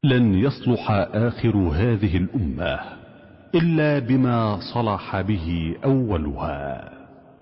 لن يصلح آخر هذه الأمة إلا بما صلح به أولها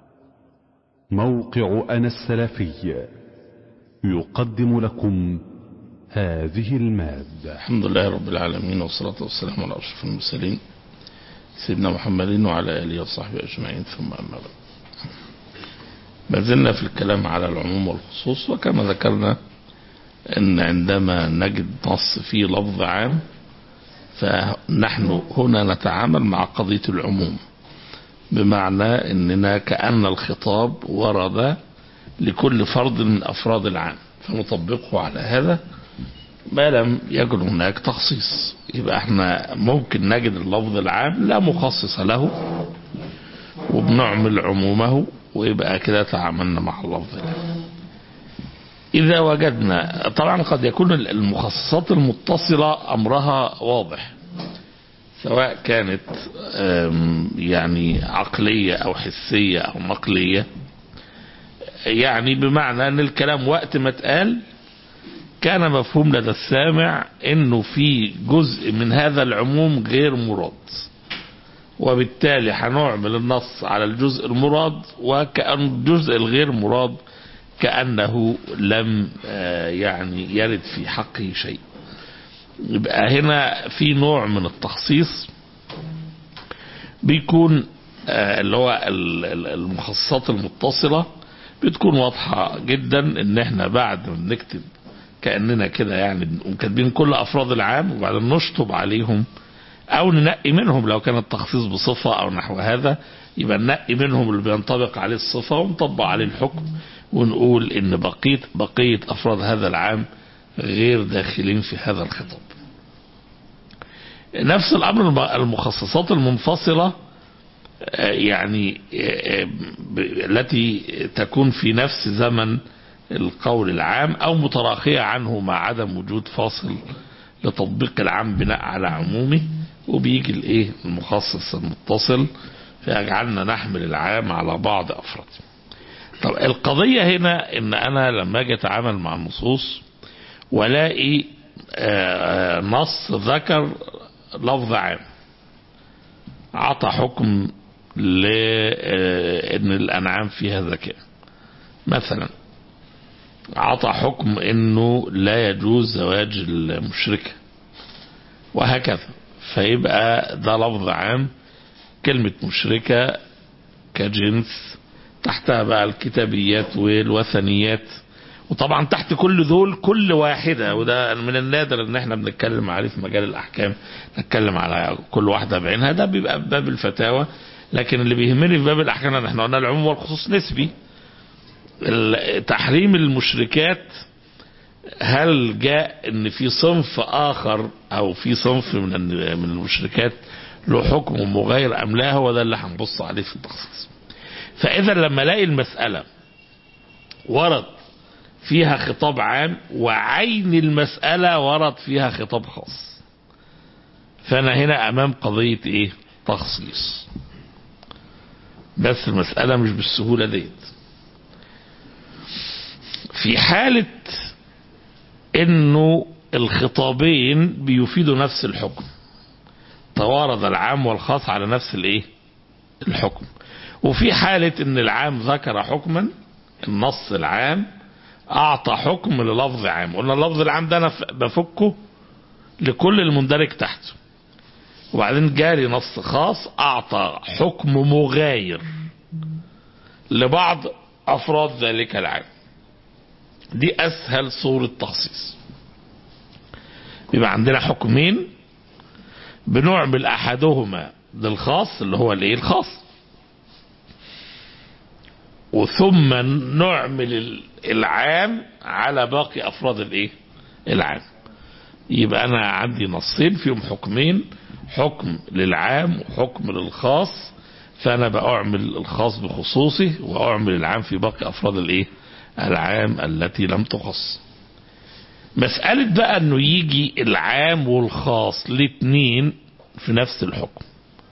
موقع أنا السلفي يقدم لكم هذه المادة الحمد لله رب العالمين والصلاة والسلام على أشرف المرسلين سيدنا محمد وعلى آله وصحبه أجمعين ثم أما بعد ما زلنا في الكلام على العموم والخصوص وكما ذكرنا أن عندما نجد نص فيه لفظ عام فنحن هنا نتعامل مع قضية العموم بمعنى أننا كأن الخطاب ورد لكل فرد من أفراد العام فنطبقه على هذا ما لم يكن هناك تخصيص يبقى احنا ممكن نجد اللفظ العام لا مخصص له وبنعمل عمومه ويبقى كده تعاملنا مع اللفظ العام إذا وجدنا طبعا قد يكون المخصصات المتصلة أمرها واضح سواء كانت يعني عقلية أو حسية أو نقلية يعني بمعنى أن الكلام وقت ما اتقال كان مفهوم لدى السامع أنه في جزء من هذا العموم غير مراد وبالتالي هنعمل النص على الجزء المراد وكأن الجزء الغير مراد كأنه لم يعني يرد في حقه شيء يبقى هنا في نوع من التخصيص بيكون اللي هو المخصصات المتصلة بتكون واضحة جدا ان احنا بعد ما بنكتب كأننا كده يعني كاتبين كل افراد العام وبعدين نشطب عليهم او ننقي منهم لو كان التخصيص بصفة او نحو هذا يبقى ننقي منهم اللي بينطبق عليه الصفة ونطبق عليه الحكم ونقول ان بقية بقية افراد هذا العام غير داخلين في هذا الخطاب نفس الامر المخصصات المنفصلة يعني التي تكون في نفس زمن القول العام او متراخية عنه مع عدم وجود فاصل لتطبيق العام بناء على عمومه وبيجي الايه المخصص المتصل فيجعلنا نحمل العام على بعض افراده طب القضية هنا ان انا لما اجي اتعامل مع النصوص والاقي نص ذكر لفظ عام عطى حكم لان الانعام فيها ذكاء مثلا عطى حكم انه لا يجوز زواج المشركة وهكذا فيبقى ده لفظ عام كلمة مشركة كجنس تحتها بقى الكتابيات والوثنيات وطبعا تحت كل دول كل واحدة وده من النادر ان احنا بنتكلم عليه في مجال الاحكام نتكلم على كل واحدة بعينها ده بيبقى باب الفتاوى لكن اللي بيهمني في باب الاحكام ان احنا قلنا العموم والخصوص نسبي تحريم المشركات هل جاء ان في صنف اخر او في صنف من من المشركات له حكم مغاير ام لا هو ده اللي هنبص عليه في التخصيص فاذا لما الاقي المسألة ورد فيها خطاب عام وعين المسألة ورد فيها خطاب خاص فانا هنا امام قضية ايه تخصيص بس المسألة مش بالسهولة ديت في حالة انه الخطابين بيفيدوا نفس الحكم توارد العام والخاص على نفس الايه الحكم وفي حالة ان العام ذكر حكما النص العام اعطى حكم للفظ عام قلنا اللفظ العام ده انا بفكه لكل المندرج تحته وبعدين جاري نص خاص اعطى حكم مغاير لبعض افراد ذلك العام دي اسهل صورة تخصيص يبقى عندنا حكمين بنعمل احدهما للخاص اللي هو الايه الخاص وثم نعمل العام على باقي افراد الايه العام يبقى انا عندي نصين فيهم حكمين حكم للعام وحكم للخاص فانا بعمل الخاص بخصوصه واعمل العام في باقي افراد الايه العام التي لم تخص مسألة بقى انه يجي العام والخاص الاثنين في نفس الحكم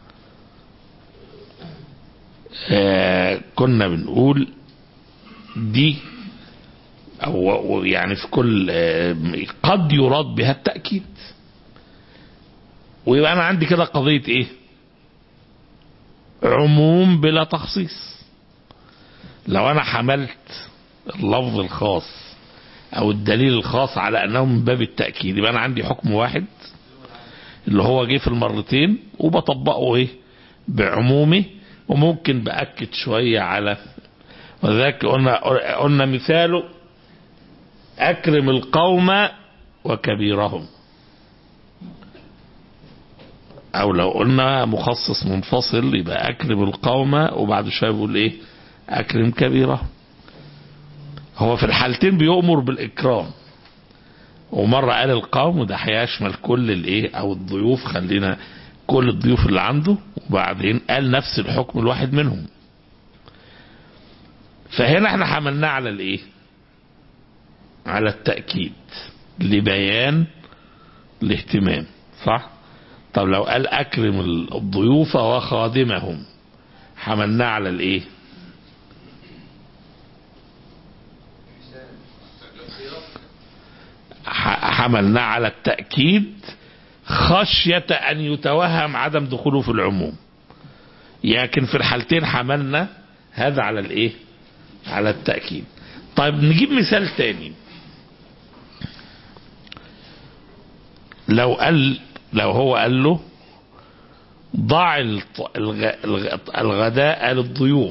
آه كنا بنقول دي أو يعني في كل آه قد يراد بها التأكيد ويبقى انا عندي كده قضية ايه عموم بلا تخصيص لو انا حملت اللفظ الخاص او الدليل الخاص على انه من باب التأكيد يبقى انا عندي حكم واحد اللي هو جه في المرتين وبطبقه ايه بعمومه وممكن بأكد شوية على وذلك قلنا قلنا مثاله أكرم القوم وكبيرهم أو لو قلنا مخصص منفصل يبقى أكرم القوم وبعد شوية بيقول إيه أكرم كبيرهم هو في الحالتين بيؤمر بالإكرام ومرة قال القوم وده هيشمل كل الإيه أو الضيوف خلينا كل الضيوف اللي عنده وبعدين قال نفس الحكم الواحد منهم فهنا احنا حملناه على الايه على التأكيد لبيان الاهتمام صح طب لو قال اكرم الضيوف وخادمهم حملناه على الايه حملناه على التأكيد خشية أن يتوهم عدم دخوله في العموم لكن في الحالتين حملنا هذا على الايه على التأكيد طيب نجيب مثال تاني لو قال لو هو قال له ضع الغداء للضيوف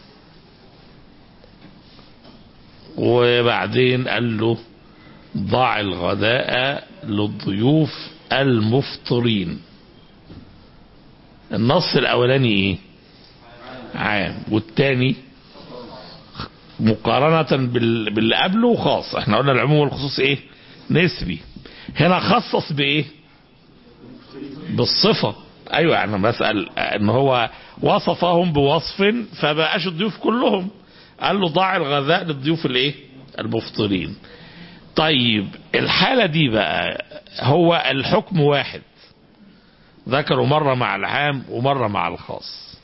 وبعدين قال له ضع الغداء للضيوف المفطرين النص الاولاني ايه عام والتاني مقارنة باللي قبله خاص احنا قلنا العموم والخصوص ايه نسبي هنا خصص بايه بالصفة ايوه انا بسأل ان هو وصفهم بوصف فبقاش الضيوف كلهم قال له ضع الغذاء للضيوف الايه المفطرين طيب الحالة دي بقى هو الحكم واحد ذكروا مرة مع العام ومرة مع الخاص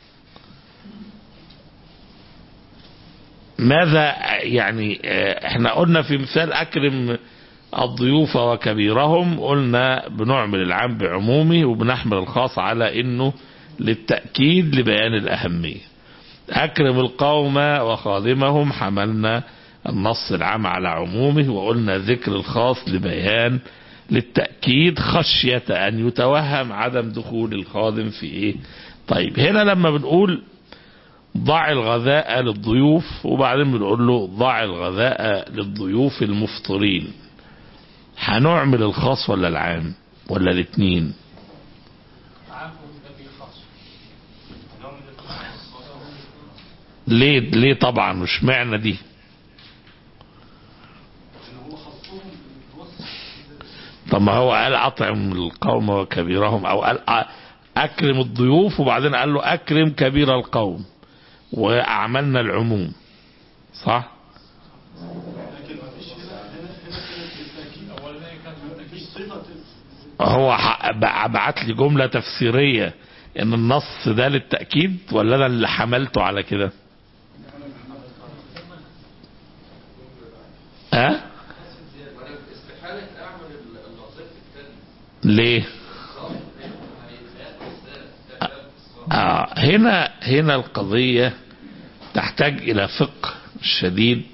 ماذا يعني احنا قلنا في مثال اكرم الضيوف وكبيرهم قلنا بنعمل العام بعمومه وبنحمل الخاص على انه للتأكيد لبيان الأهمية أكرم القوم وخادمهم حملنا النص العام على عمومه وقلنا ذكر الخاص لبيان للتأكيد خشية أن يتوهم عدم دخول الخادم في إيه طيب هنا لما بنقول ضع الغذاء للضيوف وبعدين بنقول له ضع الغذاء للضيوف المفطرين هنعمل الخاص ولا العام ولا الاثنين ليه ليه طبعا مش معنى دي طب ما هو قال اطعم القوم وكبيرهم او قال اكرم الضيوف وبعدين قال له اكرم كبير القوم واعملنا العموم صح هو بعت لي جملة تفسيرية ان النص ده للتأكيد ولا انا اللي حملته على كده ها أه؟ ليه آه هنا هنا القضية تحتاج إلى فقه شديد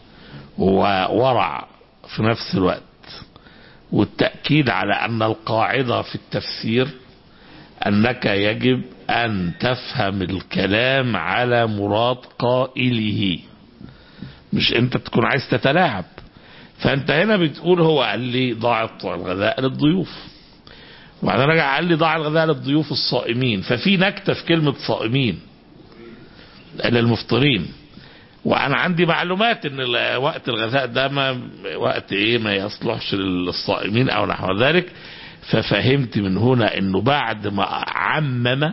وورع في نفس الوقت والتأكيد على أن القاعدة في التفسير أنك يجب أن تفهم الكلام على مراد قائله مش أنت تكون عايز تتلاعب فأنت هنا بتقول هو قال لي ضاع الغذاء للضيوف وبعدين رجع قال لي ضاع الغذاء للضيوف الصائمين ففي نكته في كلمه صائمين للمفطرين وانا عندي معلومات ان وقت الغذاء ده ما وقت ايه ما يصلحش للصائمين او نحو ذلك ففهمت من هنا انه بعد ما عمم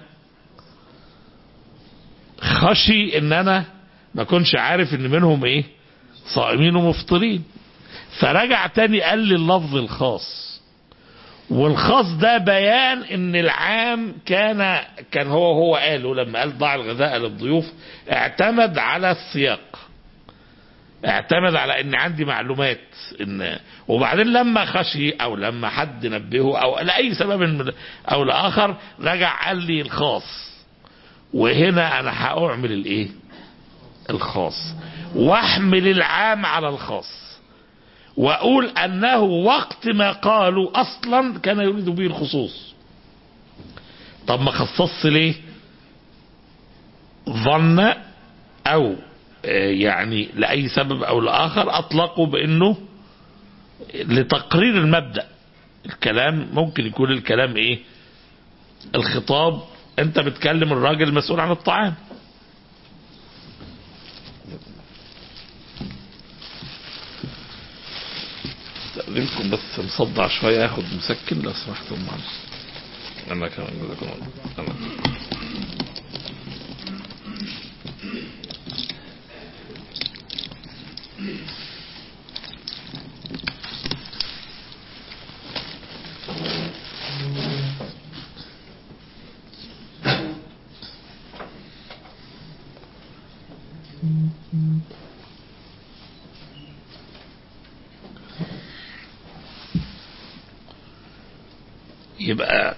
خشي ان انا ما كنش عارف ان منهم ايه صائمين ومفطرين فرجع تاني قال لي اللفظ الخاص والخاص ده بيان ان العام كان كان هو هو قاله لما قال ضع الغذاء للضيوف اعتمد على السياق اعتمد على ان عندي معلومات ان وبعدين لما خشي او لما حد نبهه او لاي سبب من او لاخر رجع قال لي الخاص وهنا انا هاعمل الايه الخاص واحمل العام على الخاص واقول انه وقت ما قالوا اصلا كان يريد به الخصوص طب ما خصصش ليه ظن او يعني لأي سبب أو لآخر أطلقوا بأنه لتقرير المبدأ الكلام ممكن يكون الكلام إيه الخطاب أنت بتكلم الراجل المسؤول عن الطعام استأذنكم بس مصدع شوية اخد مسكن لو سمحتم معلش أنا كمان جزاكم الله أنا. يبقى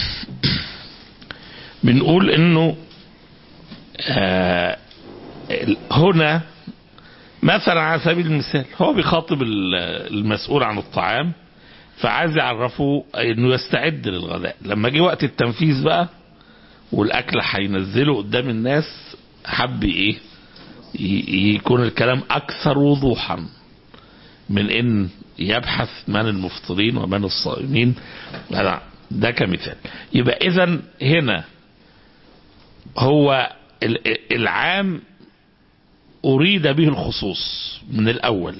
بنقول انه آه هنا مثلا على سبيل المثال هو بيخاطب المسؤول عن الطعام فعايز يعرفه انه يستعد للغداء لما جه وقت التنفيذ بقى والاكل هينزله قدام الناس حب ايه يكون الكلام اكثر وضوحا من ان يبحث من المفطرين ومن الصائمين لا ده كمثال يبقى اذا هنا هو العام أريد به الخصوص من الأول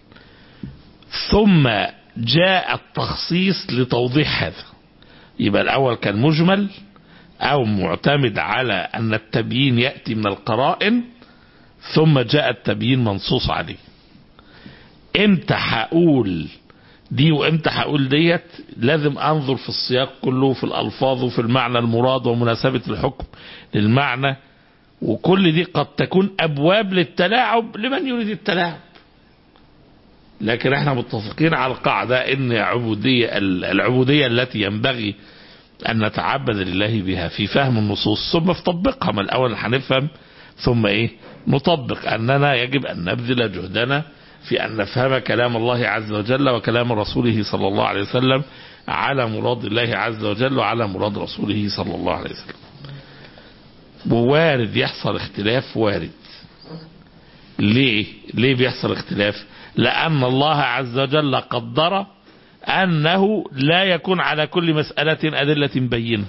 ثم جاء التخصيص لتوضيح هذا يبقى الأول كان مجمل أو معتمد على أن التبيين يأتي من القرائن ثم جاء التبيين منصوص عليه امتى هقول دي وامتى هقول ديت لازم انظر في السياق كله في الالفاظ وفي المعنى المراد ومناسبه الحكم للمعنى وكل دي قد تكون ابواب للتلاعب لمن يريد التلاعب لكن احنا متفقين على القاعده ان عبوديه العبوديه التي ينبغي ان نتعبد لله بها في فهم النصوص ثم في تطبيقها ما الاول هنفهم ثم ايه نطبق اننا يجب ان نبذل جهدنا في ان نفهم كلام الله عز وجل وكلام رسوله صلى الله عليه وسلم على مراد الله عز وجل وعلى مراد رسوله صلى الله عليه وسلم ووارد يحصل اختلاف وارد ليه ليه بيحصل اختلاف لأن الله عز وجل قدر أنه لا يكون على كل مسألة أدلة بينة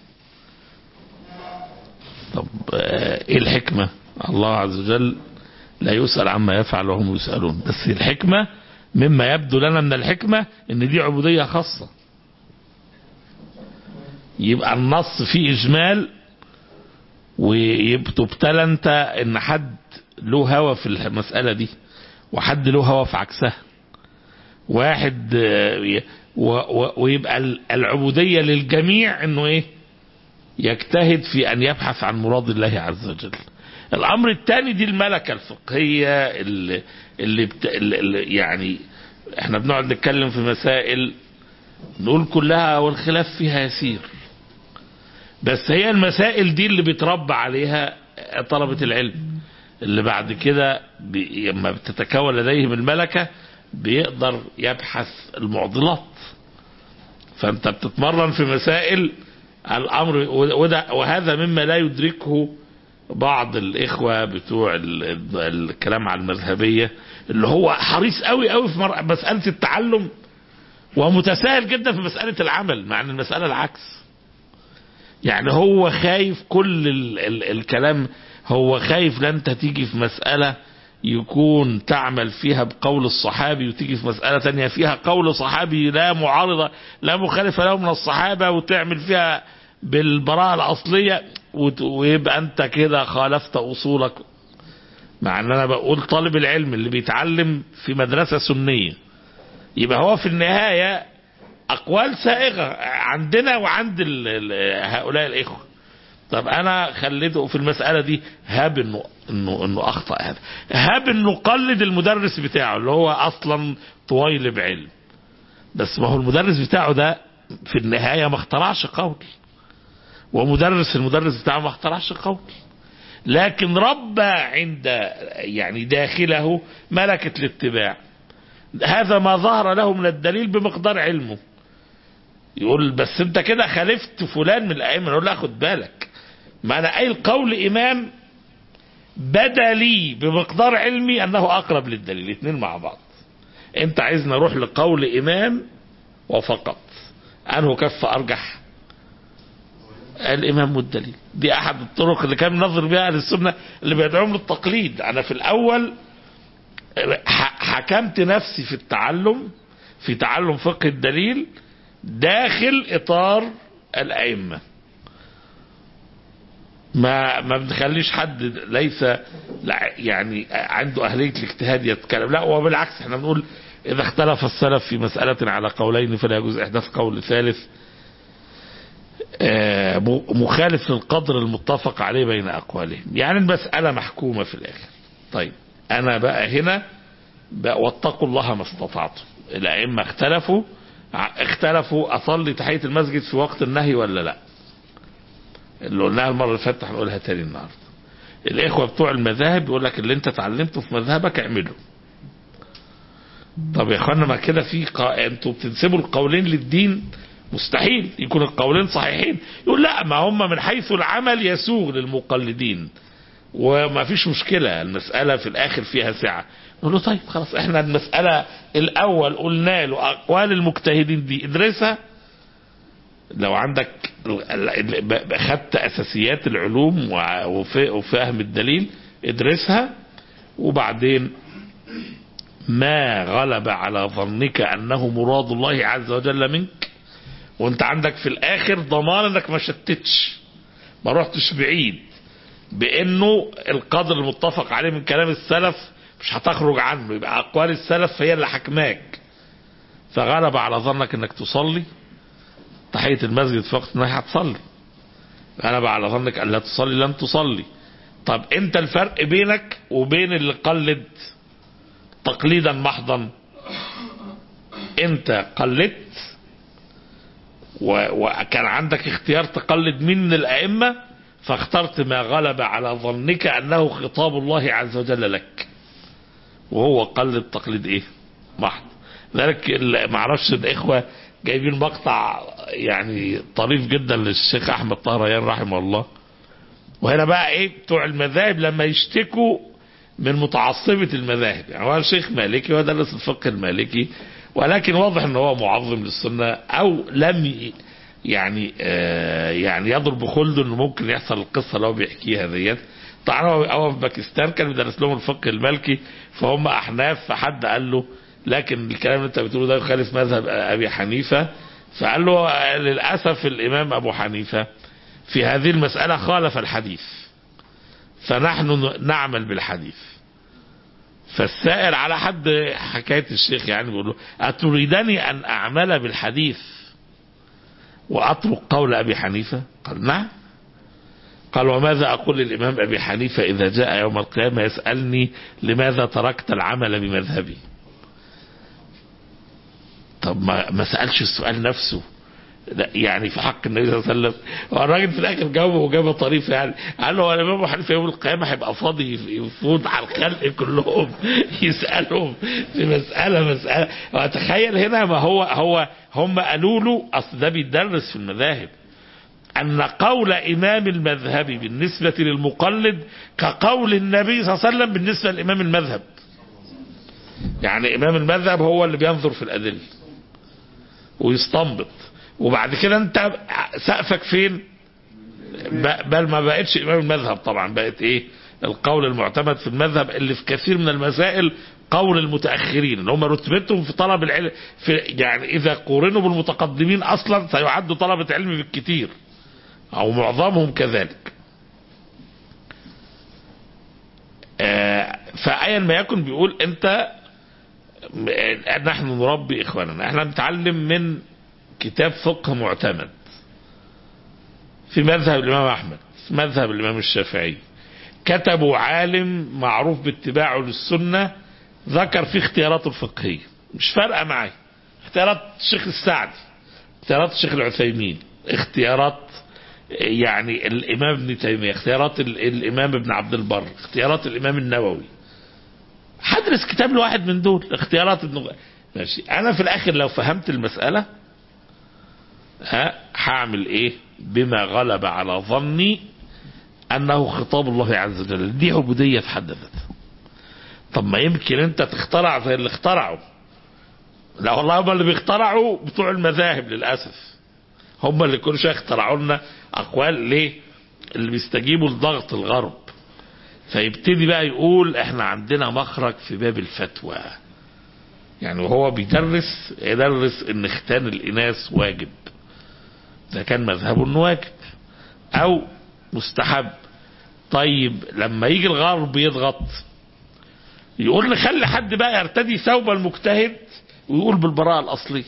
طب ايه الحكمة الله عز وجل لا يسأل عما يفعل وهم يسألون بس الحكمة مما يبدو لنا من الحكمة ان دي عبودية خاصة يبقى النص فيه اجمال وتبتلى انت ان حد له هوى في المسألة دي وحد له هوى في عكسها واحد ويبقى العبودية للجميع انه ايه يجتهد في ان يبحث عن مراد الله عز وجل الامر الثاني دي الملكة الفقهية اللي, اللي, بت... اللي يعني احنا بنقعد نتكلم في مسائل نقول كلها والخلاف فيها يسير بس هي المسائل دي اللي بيتربى عليها طلبة العلم اللي بعد كده بي... لما بتتكون لديهم الملكة بيقدر يبحث المعضلات فانت بتتمرن في مسائل الامر وده وهذا مما لا يدركه بعض الاخوه بتوع الكلام عن المذهبيه اللي هو حريص قوي قوي في مساله التعلم ومتساهل جدا في مساله العمل مع ان المساله العكس يعني هو خايف كل ال ال الكلام هو خايف لا انت تيجي في مساله يكون تعمل فيها بقول الصحابي وتيجي في مسألة تانية فيها قول صحابي لا معارضة لا مخالفة له من الصحابة وتعمل فيها بالبراءة الأصلية ويبقى أنت كده خالفت أصولك مع أن أنا بقول طالب العلم اللي بيتعلم في مدرسة سنية يبقى هو في النهاية أقوال سائغة عندنا وعند ال ال هؤلاء الإخوة طب انا خليته في المساله دي هاب انه انه انه اخطا هذا هاب انه قلد المدرس بتاعه اللي هو اصلا طويل بعلم بس ما هو المدرس بتاعه ده في النهايه ما اخترعش قول ومدرس المدرس بتاعه ما اخترعش قول لكن ربى عند يعني داخله ملكة الاتباع هذا ما ظهر له من الدليل بمقدار علمه يقول بس انت كده خالفت فلان من الائمه نقول لا خد بالك ما انا قايل قول امام بدا لي بمقدار علمي انه اقرب للدليل الاثنين مع بعض انت عايزني اروح لقول امام وفقط انه كف ارجح الامام والدليل دي احد الطرق اللي كان نظر بها اهل السنه اللي بيدعوهم للتقليد انا في الاول ح- حكمت نفسي في التعلم في تعلم فقه الدليل داخل اطار الائمه ما ما بنخليش حد ليس لا يعني عنده اهليه الاجتهاد يتكلم لا وبالعكس احنا بنقول اذا اختلف السلف في مساله على قولين فلا يجوز احداث قول ثالث آه، مخالف للقدر المتفق عليه بين اقوالهم يعني المساله محكومه في الاخر طيب انا بقى هنا بقى واتقوا الله ما استطعتم الائمه اختلفوا ع- اختلفوا اصلي تحيه المسجد في وقت النهي ولا لا اللي قلناها المره اللي فاتت هنقولها تاني النهارده الاخوه بتوع المذاهب بيقول لك اللي انت اتعلمته في مذهبك اعمله طب يا اخوانا ما كده في قا... انتوا بتنسبوا القولين للدين مستحيل يكون القولين صحيحين يقول لا ما هم من حيث العمل يسوغ للمقلدين وما فيش مشكلة المسألة في الآخر فيها سعة نقول له طيب خلاص احنا المسألة الأول قلنا له أقوال المجتهدين دي ادرسها لو عندك ال- ال- ب- خدت أساسيات العلوم وع- وف- وفهم الدليل ادرسها وبعدين ما غلب على ظنك أنه مراد الله عز وجل منك وانت عندك في الآخر ضمان انك ما شتتش ما رحتش بعيد بانه القدر المتفق عليه من كلام السلف مش هتخرج عنه يبقى اقوال السلف هي اللي حكماك فغلب على ظنك انك تصلي تحية المسجد في وقت النهي هتصلي غلب على ظنك ان لا تصلي لن تصلي طب انت الفرق بينك وبين اللي قلد تقليدا محضا انت قلدت و- وكان عندك اختيار تقلد مين من الائمه فاخترت ما غلب على ظنك انه خطاب الله عز وجل لك وهو قلد تقليد ايه محض ذلك ال- معرفش الاخوه جايبين مقطع يعني طريف جدا للشيخ احمد طهريان رحمه الله وهنا بقى ايه بتوع المذاهب لما يشتكوا من متعصبة المذاهب يعني هو الشيخ مالكي ودرس الفقه المالكي ولكن واضح ان هو معظم للسنة او لم ي- يعني آه يعني يضرب خلده انه ممكن يحصل القصة اللي هو بيحكيها ديت طبعا هو هو في باكستان كان بيدرس لهم الفقه المالكي فهم احناف فحد قال له لكن الكلام اللي انت بتقوله ده يخالف مذهب ابي حنيفه فقال له آه، للاسف الامام ابو حنيفه في هذه المساله خالف الحديث فنحن ن- نعمل بالحديث فالسائل على حد حكايه الشيخ يعني بيقول له اتريدني ان اعمل بالحديث واترك قول ابي حنيفه قال نعم قال وماذا أقول للإمام أبي حنيفة إذا جاء يوم القيامة يسألني لماذا تركت العمل بمذهبي طب ما, ما سألش السؤال نفسه لا يعني في حق النبي صلى الله عليه وسلم هو الراجل في الاخر جاوبه اجابه طريفه يعني قال له هو الامام ابو حنيفه يوم القيامه هيبقى فاضي يفوت على الخلق كلهم يسالهم في مساله مساله وتخيل هنا ما هو هو هم قالوا له اصل ده بيدرس في المذاهب أن قول إمام المذهب بالنسبة للمقلد كقول النبي صلى الله عليه وسلم بالنسبة لإمام المذهب يعني إمام المذهب هو اللي بينظر في الأدلة ويستنبط وبعد كده أنت سقفك فين ب- بل ما بقتش إمام المذهب طبعا بقت إيه القول المعتمد في المذهب اللي في كثير من المسائل قول المتأخرين اللي هم رتبتهم في طلب العلم في يعني إذا قورنوا بالمتقدمين أصلا سيعد طلبة علم بالكثير او معظمهم كذلك آه، فايا ما يكن بيقول انت م- نحن نربي اخواننا احنا نتعلم من كتاب فقه معتمد في مذهب الامام احمد مذهب الإمام الشافعي كتبوا عالم معروف باتباعه للسنة ذكر فيه اختياراته الفقهية مش فارقة معي اختيارات الشيخ السعدي اختيارات الشيخ العثيمين اختيارات يعني الإمام ابن تيمية اختيارات ال- الإمام ابن عبد البر اختيارات الإمام النووي هدرس كتاب لواحد من دول اختيارات ابن ماشي انا في الاخر لو فهمت المسألة ها هعمل ايه بما غلب على ظني انه خطاب الله عز وجل دي عبودية في حد ذاتها طب ما يمكن انت تخترع زي اللي اخترعوا لا والله هم اللي بيخترعوا بتوع المذاهب للاسف هم اللي كل شويه اخترعوا لنا اقوال ليه اللي بيستجيبوا لضغط الغرب فيبتدي بقى يقول احنا عندنا مخرج في باب الفتوى يعني وهو بيدرس يدرس ان ختان الاناث واجب ده كان مذهبه انه واجب او مستحب طيب لما يجي الغرب يضغط يقول نخلي حد بقى يرتدي ثوب المجتهد ويقول بالبراءة الأصلية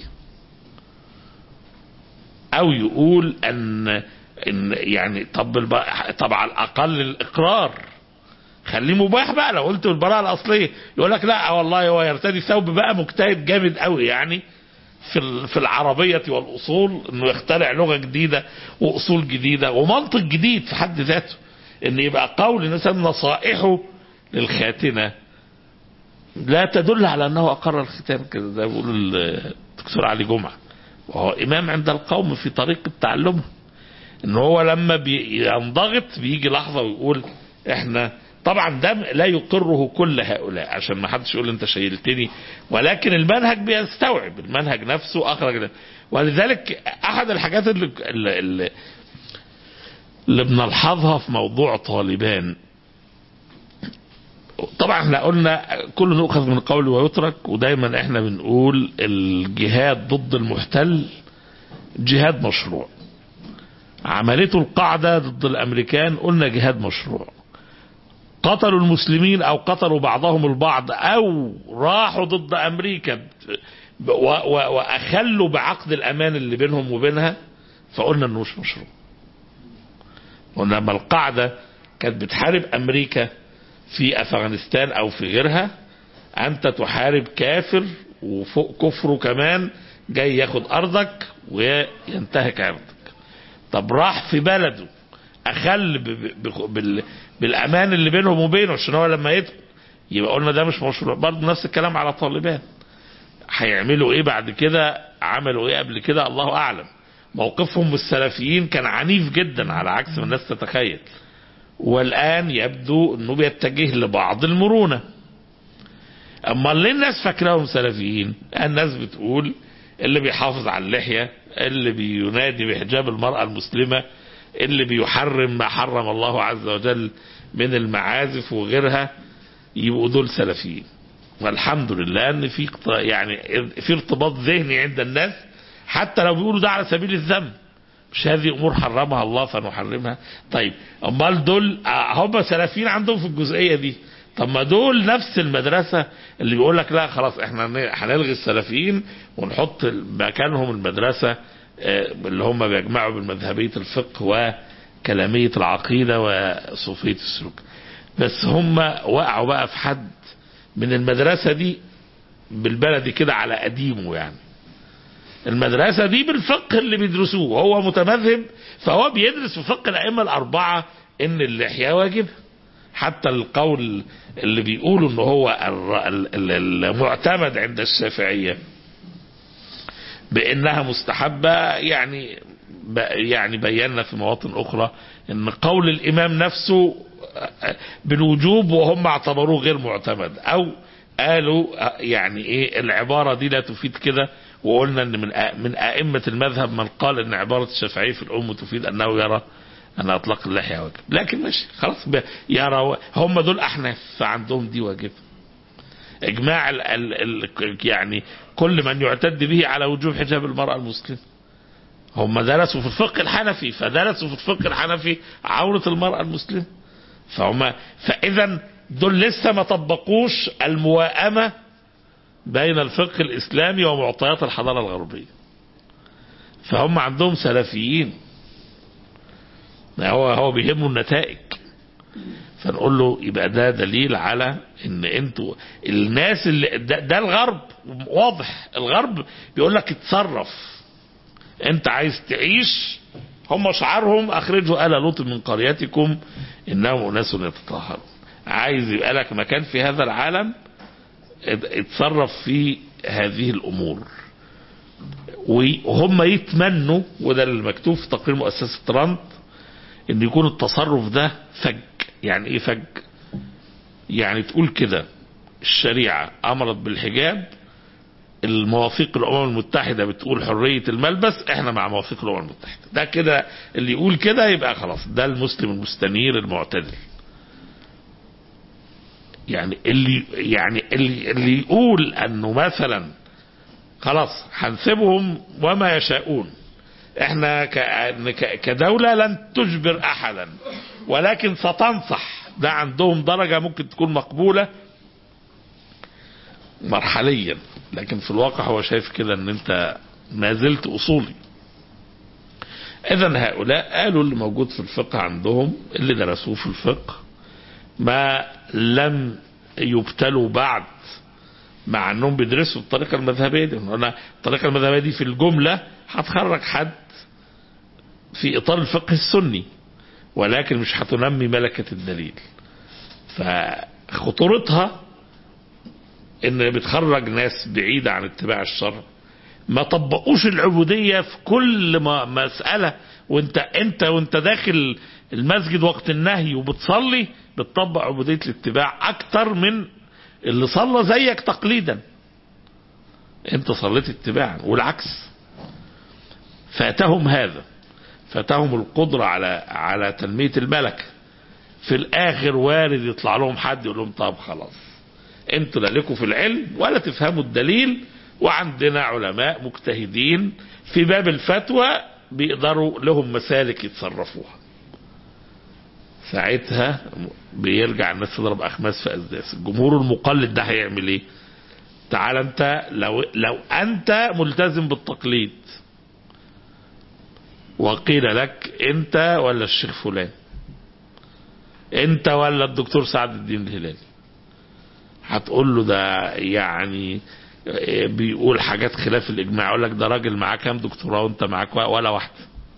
أو يقول أن إن يعني طب الب... طب على الأقل الإقرار خليه مباح بقى لو قلت بالبراءة الأصلية يقول لك لا والله هو يرتدي ثوب بقى مجتهد جامد قوي يعني في ال- في العربية والأصول إنه يخترع لغة جديدة وأصول جديدة ومنطق جديد في حد ذاته إن يبقى قول مثلا نصائحه للخاتنة لا تدل على أنه أقر الختان كده ده بيقول الدكتور علي جمعة وهو إمام عند القوم في طريقة تعلمه إن هو لما بينضغط بيجي لحظة ويقول إحنا طبعا ده لا يقره كل هؤلاء عشان ما حدش يقول انت شيلتني ولكن المنهج بيستوعب المنهج نفسه اخرج ده. ولذلك احد الحاجات اللي, اللي, اللي بنلحظها في موضوع طالبان طبعا احنا قلنا كل يؤخذ من القول ويترك ودايما احنا بنقول الجهاد ضد المحتل جهاد مشروع عملته القاعدة ضد الامريكان قلنا جهاد مشروع قتلوا المسلمين او قتلوا بعضهم البعض او راحوا ضد امريكا و- و- واخلوا بعقد الامان اللي بينهم وبينها فقلنا انه مش مشروع قلنا لما القاعده كانت بتحارب امريكا في افغانستان او في غيرها انت تحارب كافر وفوق كفره كمان جاي ياخد ارضك وينتهك عرضك طب راح في بلده اخل ب- ب- ب- بال- بالامان اللي بينهم وبينه عشان هو لما يدخل يبقى قلنا ده مش مشروع برضه نفس الكلام على طالبان هيعملوا ايه بعد كده عملوا ايه قبل كده الله اعلم موقفهم السلفيين كان عنيف جدا على عكس ما الناس تتخيل والان يبدو انه بيتجه لبعض المرونه اما ليه الناس فاكراهم سلفيين الناس بتقول اللي بيحافظ على اللحيه اللي بينادي بحجاب المراه المسلمه اللي بيحرم ما حرم الله عز وجل من المعازف وغيرها يبقوا دول سلفيين والحمد لله ان في اقت- يعني في ارتباط ذهني عند الناس حتى لو بيقولوا ده على سبيل الذم مش هذه امور حرمها الله فنحرمها طيب امال دول آه، هم سلفيين عندهم في الجزئيه دي طب ما دول نفس المدرسه اللي بيقول لك لا خلاص احنا هن- هنلغي السلفيين ونحط مكانهم المدرسه آه، اللي هم بيجمعوا بين مذهبيه الفقه وكلاميه العقيده وصوفيه السلوك بس هم وقعوا بقى في حد من المدرسه دي بالبلدي كده على قديمه يعني المدرسة دي بالفقه اللي بيدرسوه هو متمذهب فهو بيدرس في فقه الأئمة الأربعة إن اللحية واجب حتى القول اللي بيقولوا إن هو الر- ال- ال- المعتمد عند الشافعية بأنها مستحبة يعني ب- يعني بينا في مواطن أخرى إن قول الإمام نفسه بالوجوب وهم اعتبروه غير معتمد أو قالوا يعني إيه العبارة دي لا تفيد كده وقلنا ان من أ- من ائمه المذهب من قال ان عباره الشافعي في الام تفيد انه يرى ان اطلاق اللحيه واجب لكن ماشي خلاص ب- يرى هم دول احناف فعندهم دي واجب اجماع ال ال ال يعني كل من يعتد به على وجوب حجاب المراه المسلمه هم درسوا في الفقه الحنفي فدرسوا في الفقه الحنفي عورة المرأة المسلمة فهم فإذا دول لسه ما طبقوش المواءمة بين الفقه الإسلامي ومعطيات الحضارة الغربية فهم عندهم سلفيين ما هو هو بيهمه النتائج فنقول له يبقى ده دليل على ان انتوا الناس اللي ده, ده الغرب واضح الغرب بيقول لك اتصرف انت عايز تعيش هم شعارهم اخرجوا ال لوط من قريتكم انهم اناس يتطهرون عايز يبقى لك مكان في هذا العالم ات- اتصرف في هذه الامور وهم يتمنوا وده اللي مكتوب في تقرير مؤسسه ترامب ان يكون التصرف ده فج يعني ايه فج يعني تقول كده الشريعه امرت بالحجاب المواثيق الامم المتحده بتقول حريه الملبس احنا مع مواثيق الامم المتحده ده كده اللي يقول كده يبقى خلاص ده المسلم المستنير المعتدل يعني اللي يعني اللي, اللي يقول انه مثلا خلاص هنسيبهم وما يشاءون احنا ك- ك- كدولة لن تجبر احدا ولكن ستنصح ده عندهم درجة ممكن تكون مقبولة مرحليا لكن في الواقع هو شايف كده ان انت ما زلت اصولي اذا هؤلاء قالوا اللي موجود في الفقه عندهم اللي درسوه في الفقه ما لم يبتلوا بعد مع انهم بيدرسوا الطريقه المذهبيه دي أنا الطريقه المذهبيه دي في الجمله هتخرج حد في اطار الفقه السني ولكن مش هتنمي ملكه الدليل فخطورتها ان بتخرج ناس بعيده عن اتباع الشرع ما طبقوش العبوديه في كل ما مساله وانت انت وانت داخل المسجد وقت النهي وبتصلي بتطبق عبوديه الاتباع اكتر من اللي صلى زيك تقليدا انت صليت اتباعا والعكس فاتهم هذا فاتهم القدرة على على تنمية الملكة في الاخر وارد يطلع لهم حد يقول لهم طب خلاص انتوا لا لكم في العلم ولا تفهموا الدليل وعندنا علماء مجتهدين في باب الفتوى بيقدروا لهم مسالك يتصرفوها ساعتها بيرجع الناس تضرب اخماس في اسداس الجمهور المقلد ده هيعمل ايه تعال انت لو لو انت ملتزم بالتقليد وقيل لك انت ولا الشيخ فلان انت ولا الدكتور سعد الدين الهلالي هتقول له ده يعني بيقول حاجات خلاف الاجماع يقول لك ده راجل معاه كام دكتوراه وانت معاك ولا واحده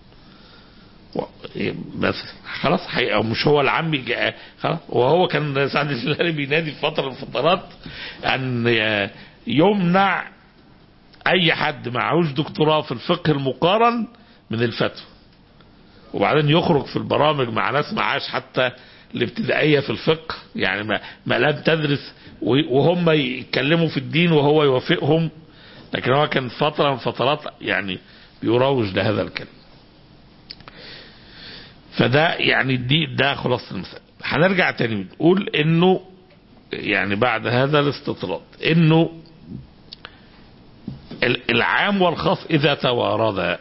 بس خلاص حقيقة مش هو العم جاء خلاص وهو كان سعد الهلالي بينادي في فتره من الفترات ان يمنع اي حد معهوش دكتوراه في الفقه المقارن من الفتوى وبعدين يخرج في البرامج مع ناس معاش حتى الابتدائيه في الفقه يعني ما, ما لم تدرس وهم يتكلموا في الدين وهو يوافقهم لكن هو كان فتره من فترات يعني بيروج لهذا الكلام فده يعني دي ده خلاص المسألة هنرجع تاني بنقول انه يعني بعد هذا الاستطراد انه العام والخاص اذا تواردا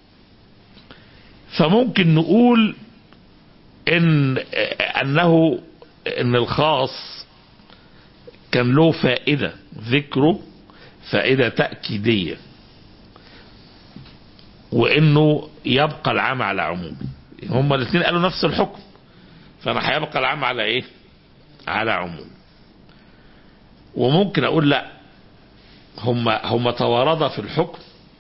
فممكن نقول ان انه ان الخاص كان له فائدة ذكره فائدة تأكيدية وانه يبقى العام على عمومه هما الاثنين قالوا نفس الحكم فانا هيبقى العام على ايه على عموم وممكن اقول لا هما هما تواردا في الحكم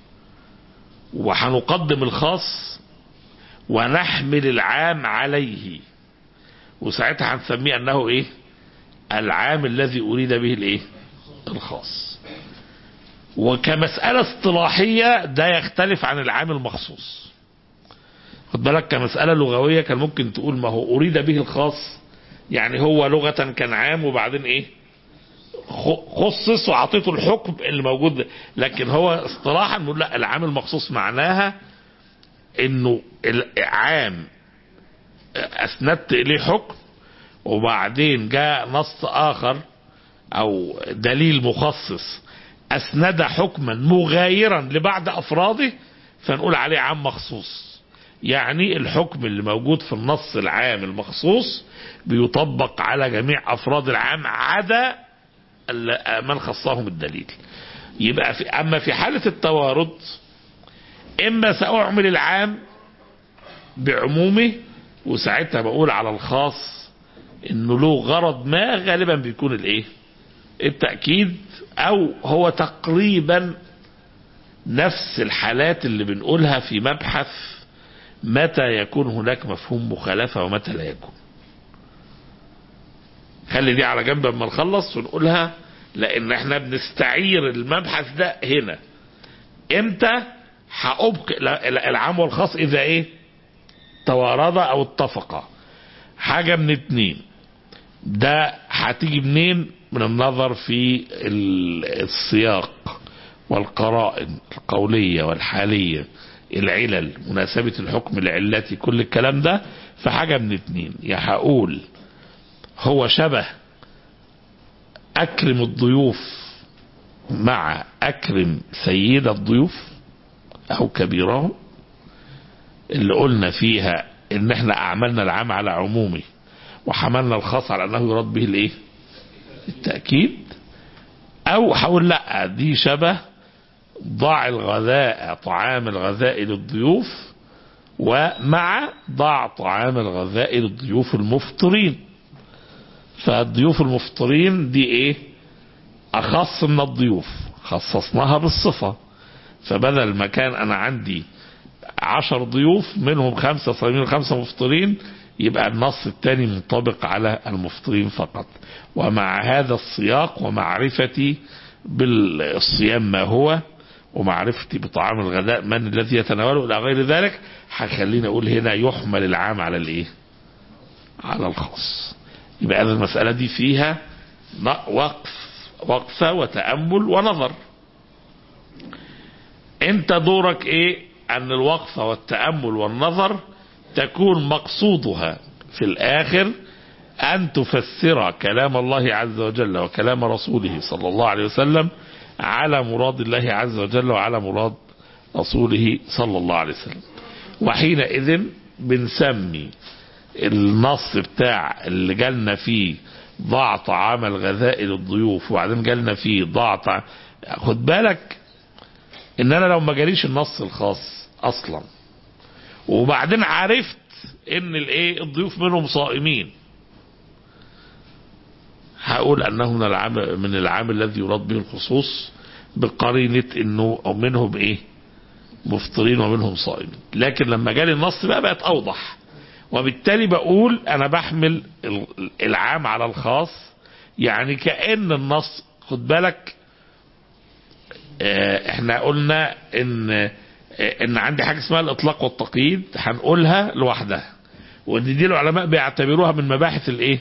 وهنقدم الخاص ونحمل العام عليه وساعتها هنسميه انه ايه العام الذي اريد به الايه الخاص وكمسألة اصطلاحية ده يختلف عن العام المخصوص خد بالك كمسألة لغوية كان ممكن تقول ما هو أريد به الخاص يعني هو لغة كان عام وبعدين إيه خصص وعطيته الحكم اللي موجود لكن هو اصطلاحا نقول لا العام المخصوص معناها انه العام اسندت اليه حكم وبعدين جاء نص اخر او دليل مخصص اسند حكما مغايرا لبعض افراده فنقول عليه عام مخصوص يعني الحكم اللي موجود في النص العام المخصوص بيطبق على جميع افراد العام عدا من خصهم الدليل يبقى في اما في حالة التوارد اما ساعمل العام بعمومه وساعتها بقول على الخاص انه له غرض ما غالبا بيكون الايه التأكيد او هو تقريبا نفس الحالات اللي بنقولها في مبحث متى يكون هناك مفهوم مخالفة ومتى لا يكون خلي دي على جنب اما نخلص ونقولها لان احنا بنستعير المبحث ده هنا امتى هأبقى العام والخاص اذا ايه تواردا او اتفقا حاجة من اتنين ده هتيجي منين من النظر في السياق والقرائن القولية والحالية العلل مناسبة الحكم العلتي كل الكلام ده فحاجة من اتنين يا هقول هو شبه أكرم الضيوف مع أكرم سيد الضيوف أو كبيرهم اللي قلنا فيها إن إحنا أعملنا العام على عمومه وحملنا الخاص على أنه يراد به الإيه؟ التأكيد أو هقول لا دي شبه ضع الغذاء طعام الغذاء للضيوف ومع ضع طعام الغذاء للضيوف المفطرين فالضيوف المفطرين دي ايه اخص من الضيوف خصصناها بالصفة فبدل ما كان انا عندي عشر ضيوف منهم خمسة صايمين وخمسة مفطرين يبقى النص الثاني منطبق على المفطرين فقط ومع هذا السياق ومعرفتي بالصيام ما هو ومعرفتي بطعام الغداء من الذي يتناوله الى غير ذلك هيخليني اقول هنا يحمل العام على الايه على الخاص يبقى هذه المسألة دي فيها وقف وقفة وتأمل ونظر انت دورك ايه ان الوقفة والتأمل والنظر تكون مقصودها في الاخر ان تفسر كلام الله عز وجل وكلام رسوله صلى الله عليه وسلم على مراد الله عز وجل وعلى مراد رسوله صلى الله عليه وسلم وحينئذ بنسمي النص بتاع اللي جالنا فيه ضع طعام الغذاء للضيوف وبعدين جالنا فيه ضع طعام خد بالك ان انا لو ما جاليش النص الخاص اصلا وبعدين عرفت ان الايه الضيوف منهم صائمين هقول انه من العام من العام الذي يراد به الخصوص بقرينه انه او منهم ايه مفطرين ومنهم صائمين لكن لما جالي النص بقى بقت اوضح وبالتالي بقول انا بحمل العام على الخاص يعني كأن النص خد بالك احنا قلنا ان ان عندي حاجه اسمها الاطلاق والتقييد هنقولها لوحدها وان دي العلماء بيعتبروها من مباحث الايه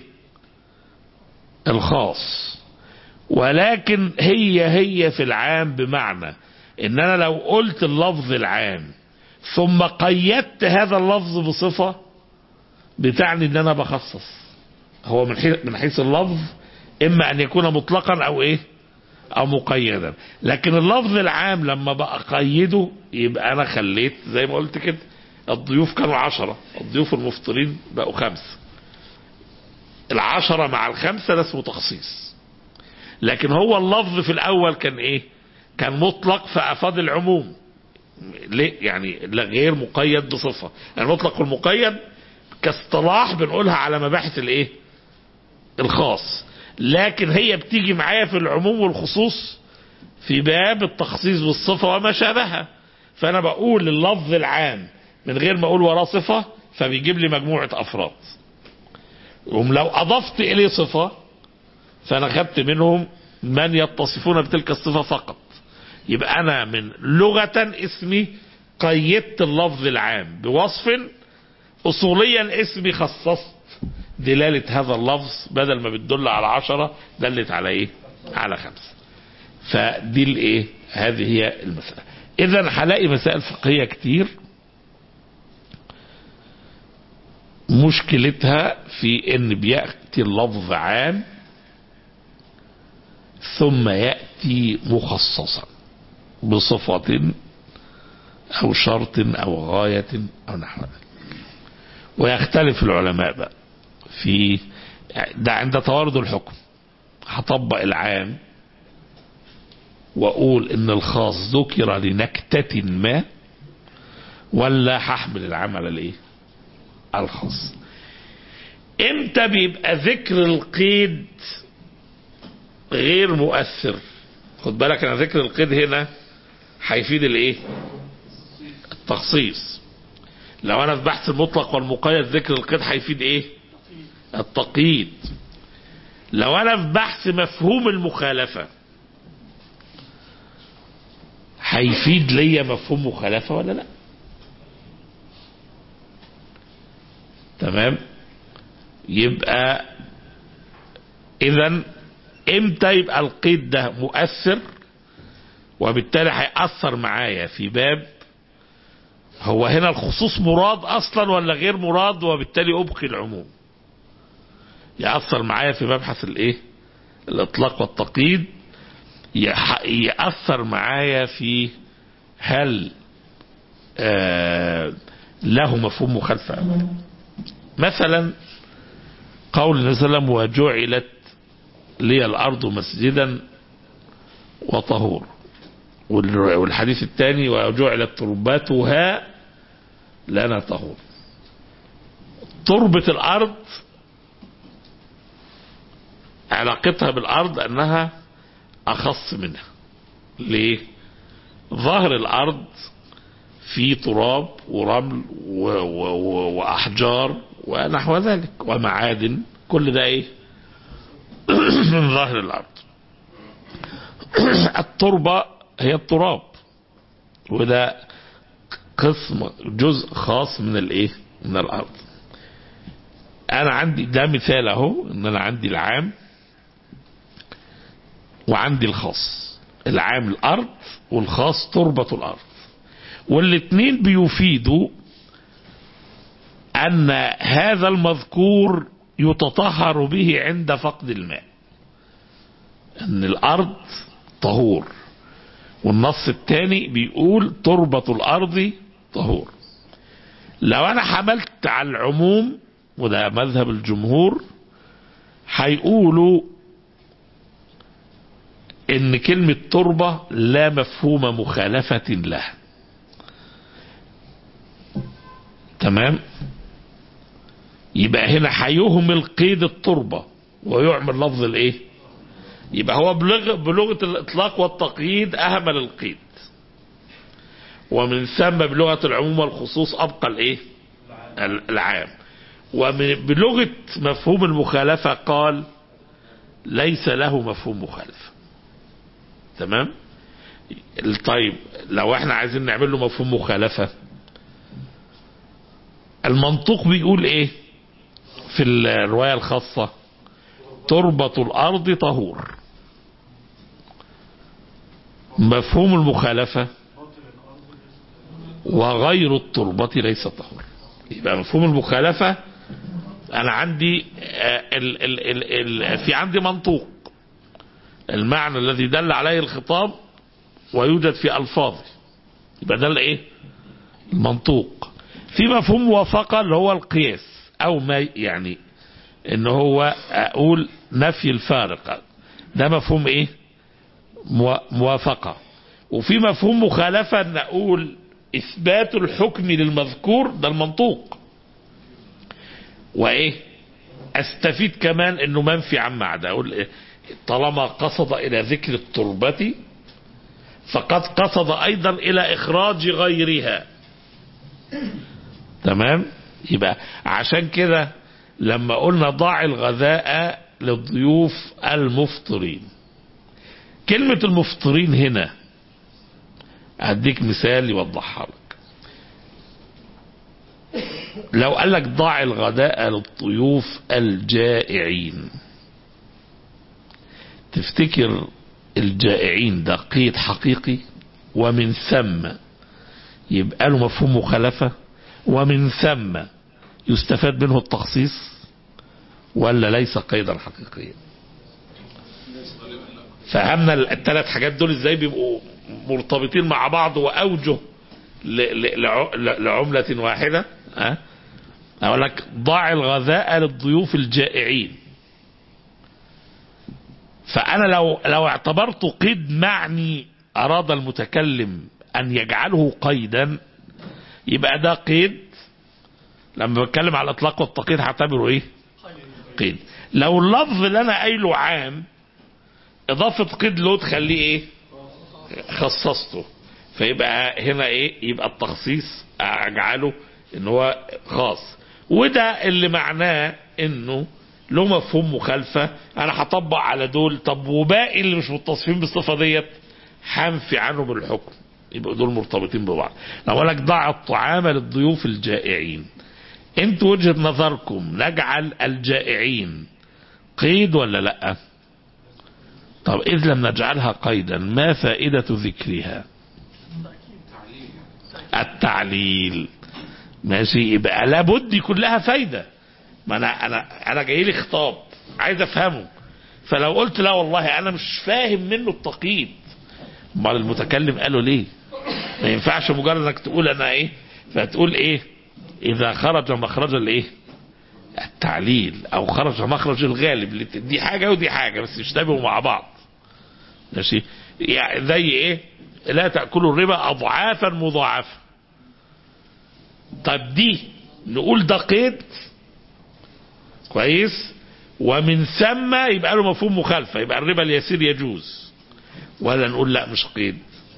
الخاص ولكن هي هي في العام بمعنى ان انا لو قلت اللفظ العام ثم قيدت هذا اللفظ بصفه بتعني ان انا بخصص هو من حيث من حيث اللفظ اما ان يكون مطلقا او ايه او مقيدا لكن اللفظ العام لما بقى قيده يبقى انا خليت زي ما قلت كده الضيوف كانوا عشرة الضيوف المفطرين بقوا خمسة العشرة مع الخمسة ده اسمه تخصيص لكن هو اللفظ في الاول كان ايه كان مطلق فافاد العموم ليه يعني لا غير مقيد بصفة المطلق والمقيد كاصطلاح بنقولها على مباحث الايه الخاص لكن هي بتيجي معايا في العموم والخصوص في باب التخصيص بالصفة وما شابهها فانا بقول اللفظ العام من غير ما اقول وراه صفة فبيجيب لي مجموعة افراد ولو اضفت اليه صفة فانا خدت منهم من يتصفون بتلك الصفة فقط يبقى انا من لغة اسمي قيدت اللفظ العام بوصف اصوليا اسمي خصصت دلالة هذا اللفظ بدل ما بتدل على عشرة دلت على ايه على خمسة فدي الايه هذه هي المسألة اذا هلاقي مسائل فقهية كتير مشكلتها في ان بيأتي اللفظ عام ثم يأتي مخصصا بصفة او شرط او غاية او نحو ذلك ويختلف العلماء بقى في ده عند توارد الحكم هطبق العام واقول ان الخاص ذكر لنكتة ما ولا هحمل العام على الايه الخاص امتى بيبقى ذكر القيد غير مؤثر خد بالك انا ذكر القيد هنا هيفيد الايه التخصيص لو انا في بحث المطلق والمقيد ذكر القيد هيفيد ايه التقييد لو انا في بحث مفهوم المخالفة هيفيد ليا مفهوم مخالفة ولا لا تمام يبقى اذا امتى يبقى القيد ده مؤثر وبالتالي هيأثر معايا في باب هو هنا الخصوص مراد اصلا ولا غير مراد وبالتالي ابقي العموم يأثر معايا في مبحث الايه الاطلاق والتقييد يح- يأثر معايا في هل آه له مفهوم مخالفة أم لا. مثلا قول النبي صلى الله عليه وسلم وجعلت لي الأرض مسجدا وطهور وال- والحديث الثاني وجعلت تربتها لنا طهور تربة الأرض علاقتها بالأرض أنها أخص منها ليه ظهر الأرض في تراب ورمل و و و وأحجار ونحو ذلك ومعادن كل ده إيه من ظهر الأرض التربة هي التراب وده قسم جزء خاص من الايه من الارض انا عندي ده مثال اهو ان انا عندي العام وعندي الخاص العام الارض والخاص تربة الارض والاثنين بيفيدوا ان هذا المذكور يتطهر به عند فقد الماء ان الارض طهور والنص الثاني بيقول تربة الارض طهور لو انا حملت على العموم وده مذهب الجمهور هيقولوا ان كلمة تربة لا مفهوم مخالفة لها تمام يبقى هنا هيهمل قيد التربة ويعمل لفظ الايه يبقى هو بلغ بلغة الاطلاق والتقييد اهمل القيد ومن ثم بلغة العموم والخصوص ابقى الايه العام ومن بلغة مفهوم المخالفة قال ليس له مفهوم مخالفة تمام طيب لو احنا عايزين نعمل له مفهوم مخالفة المنطوق بيقول ايه في الرواية الخاصة تربة الارض طهور مفهوم المخالفة وغير التربة ليس طهور يبقى مفهوم المخالفة انا عندي آه، ال ال ال ال في عندي منطوق المعنى الذي دل عليه الخطاب ويوجد في الفاظه يبقى ده الايه المنطوق في مفهوم موافقة اللي هو القياس او ما يعني ان هو اقول نفي الفارق ده مفهوم ايه موا- موافقة وفي مفهوم مخالفة ان اقول اثبات الحكم للمذكور ده المنطوق وايه استفيد كمان انه منفي عما عدا اقول إيه؟ طالما قصد الى ذكر التربة فقد قصد ايضا الى اخراج غيرها تمام يبقى عشان كده لما قلنا ضع الغذاء للضيوف المفطرين كلمة المفطرين هنا هديك مثال يوضحها لك لو قال لك ضع الغداء للضيوف الجائعين تفتكر الجائعين ده قيد حقيقي ومن ثم يبقى له مفهوم مخالفة ومن ثم يستفاد منه التخصيص ولا ليس قيدا حقيقيا فهمنا الثلاث حاجات دول ازاي بيبقوا مرتبطين مع بعض واوجه ل- ل- لع- ل- لعملة واحدة ها اقول لك ضع الغذاء للضيوف الجائعين فانا لو لو اعتبرت قيد معني اراد المتكلم ان يجعله قيدا يبقى ده قيد لما بتكلم على الاطلاق والتقييد هعتبره ايه قيد لو اللفظ اللي انا قايله عام اضافه قيد له تخليه ايه خصصته فيبقى هنا ايه يبقى التخصيص اجعله ان هو خاص وده اللي معناه انه له مفهوم مخالفة انا هطبق على دول طب وباقي اللي مش متصفين بالصفة ديت هنفي عنهم الحكم يبقى دول مرتبطين ببعض لو اقول لك ضع الطعام للضيوف الجائعين انتوا وجهة نظركم نجعل الجائعين قيد ولا لا طب اذ لم نجعلها قيدا ما فائدة ذكرها التعليل ماشي يبقى لابد يكون لها فايدة ما انا انا انا جاي لي خطاب عايز افهمه فلو قلت لا والله انا مش فاهم منه التقييد امال المتكلم قاله ليه ما ينفعش مجرد انك تقول انا ايه فتقول ايه اذا خرج مخرج الايه التعليل او خرج مخرج الغالب دي حاجه ودي حاجه بس يشتبهوا مع بعض ماشي يعني زي ايه لا تاكلوا الربا اضعافا مضاعفه طب دي نقول ده قيد كويس ومن ثم يبقى له مفهوم مخالفه يبقى الربا اليسير يجوز ولا نقول لا مش قيد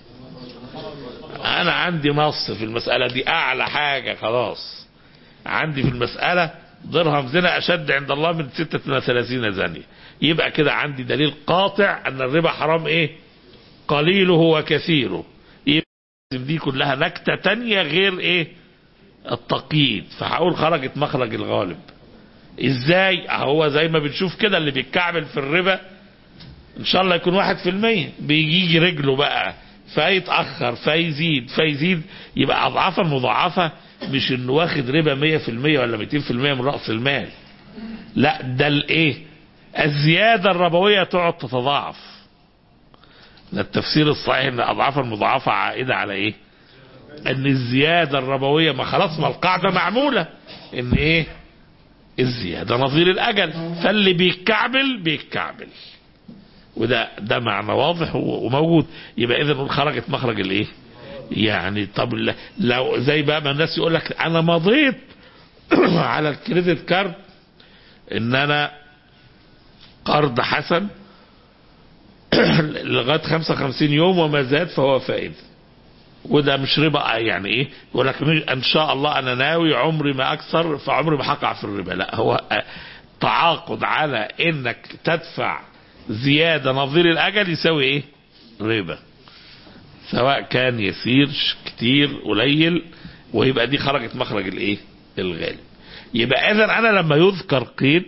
انا عندي نص في المساله دي اعلى حاجه خلاص عندي في المساله درهم زنا اشد عند الله من 36 زانيه يبقى كده عندي دليل قاطع ان الربا حرام ايه قليله وكثيره يبقى دي كلها نكته تانية غير ايه التقييد فهقول خرجت مخرج الغالب ازاي هو زي ما بنشوف كده اللي بيتكعبل في الربا ان شاء الله يكون واحد في المية بيجي رجله بقى فيتأخر فيزيد فيزيد يبقى أضعافا مضاعفة مش انه واخد ربا مية في المية ولا ميتين في المية من رأس المال لا ده الايه الزيادة الربوية تقعد تتضاعف ده التفسير الصحيح ان أضعافا مضاعفة عائدة على ايه ان الزيادة الربوية ما خلاص ما القاعدة معمولة ان ايه الزيادة نظير الأجل فاللي بيتكعبل بيتكعبل وده ده معنى واضح وموجود يبقى اذا نقول خرجت مخرج الايه يعني طب لو زي بقى ما الناس يقول لك انا مضيت على الكريدت كارد ان انا قرض حسن لغايه 55 يوم وما زاد فهو فائده وده مش ربا يعني ايه يقول لك ان شاء الله انا ناوي عمري ما اكثر فعمري ما هقع في الربا لا هو تعاقد على انك تدفع زيادة نظير الأجل يساوي إيه؟ ربا. سواء كان يسير كتير قليل ويبقى دي خرجت مخرج الإيه؟ الغالب. يبقى إذا أنا لما يذكر قيد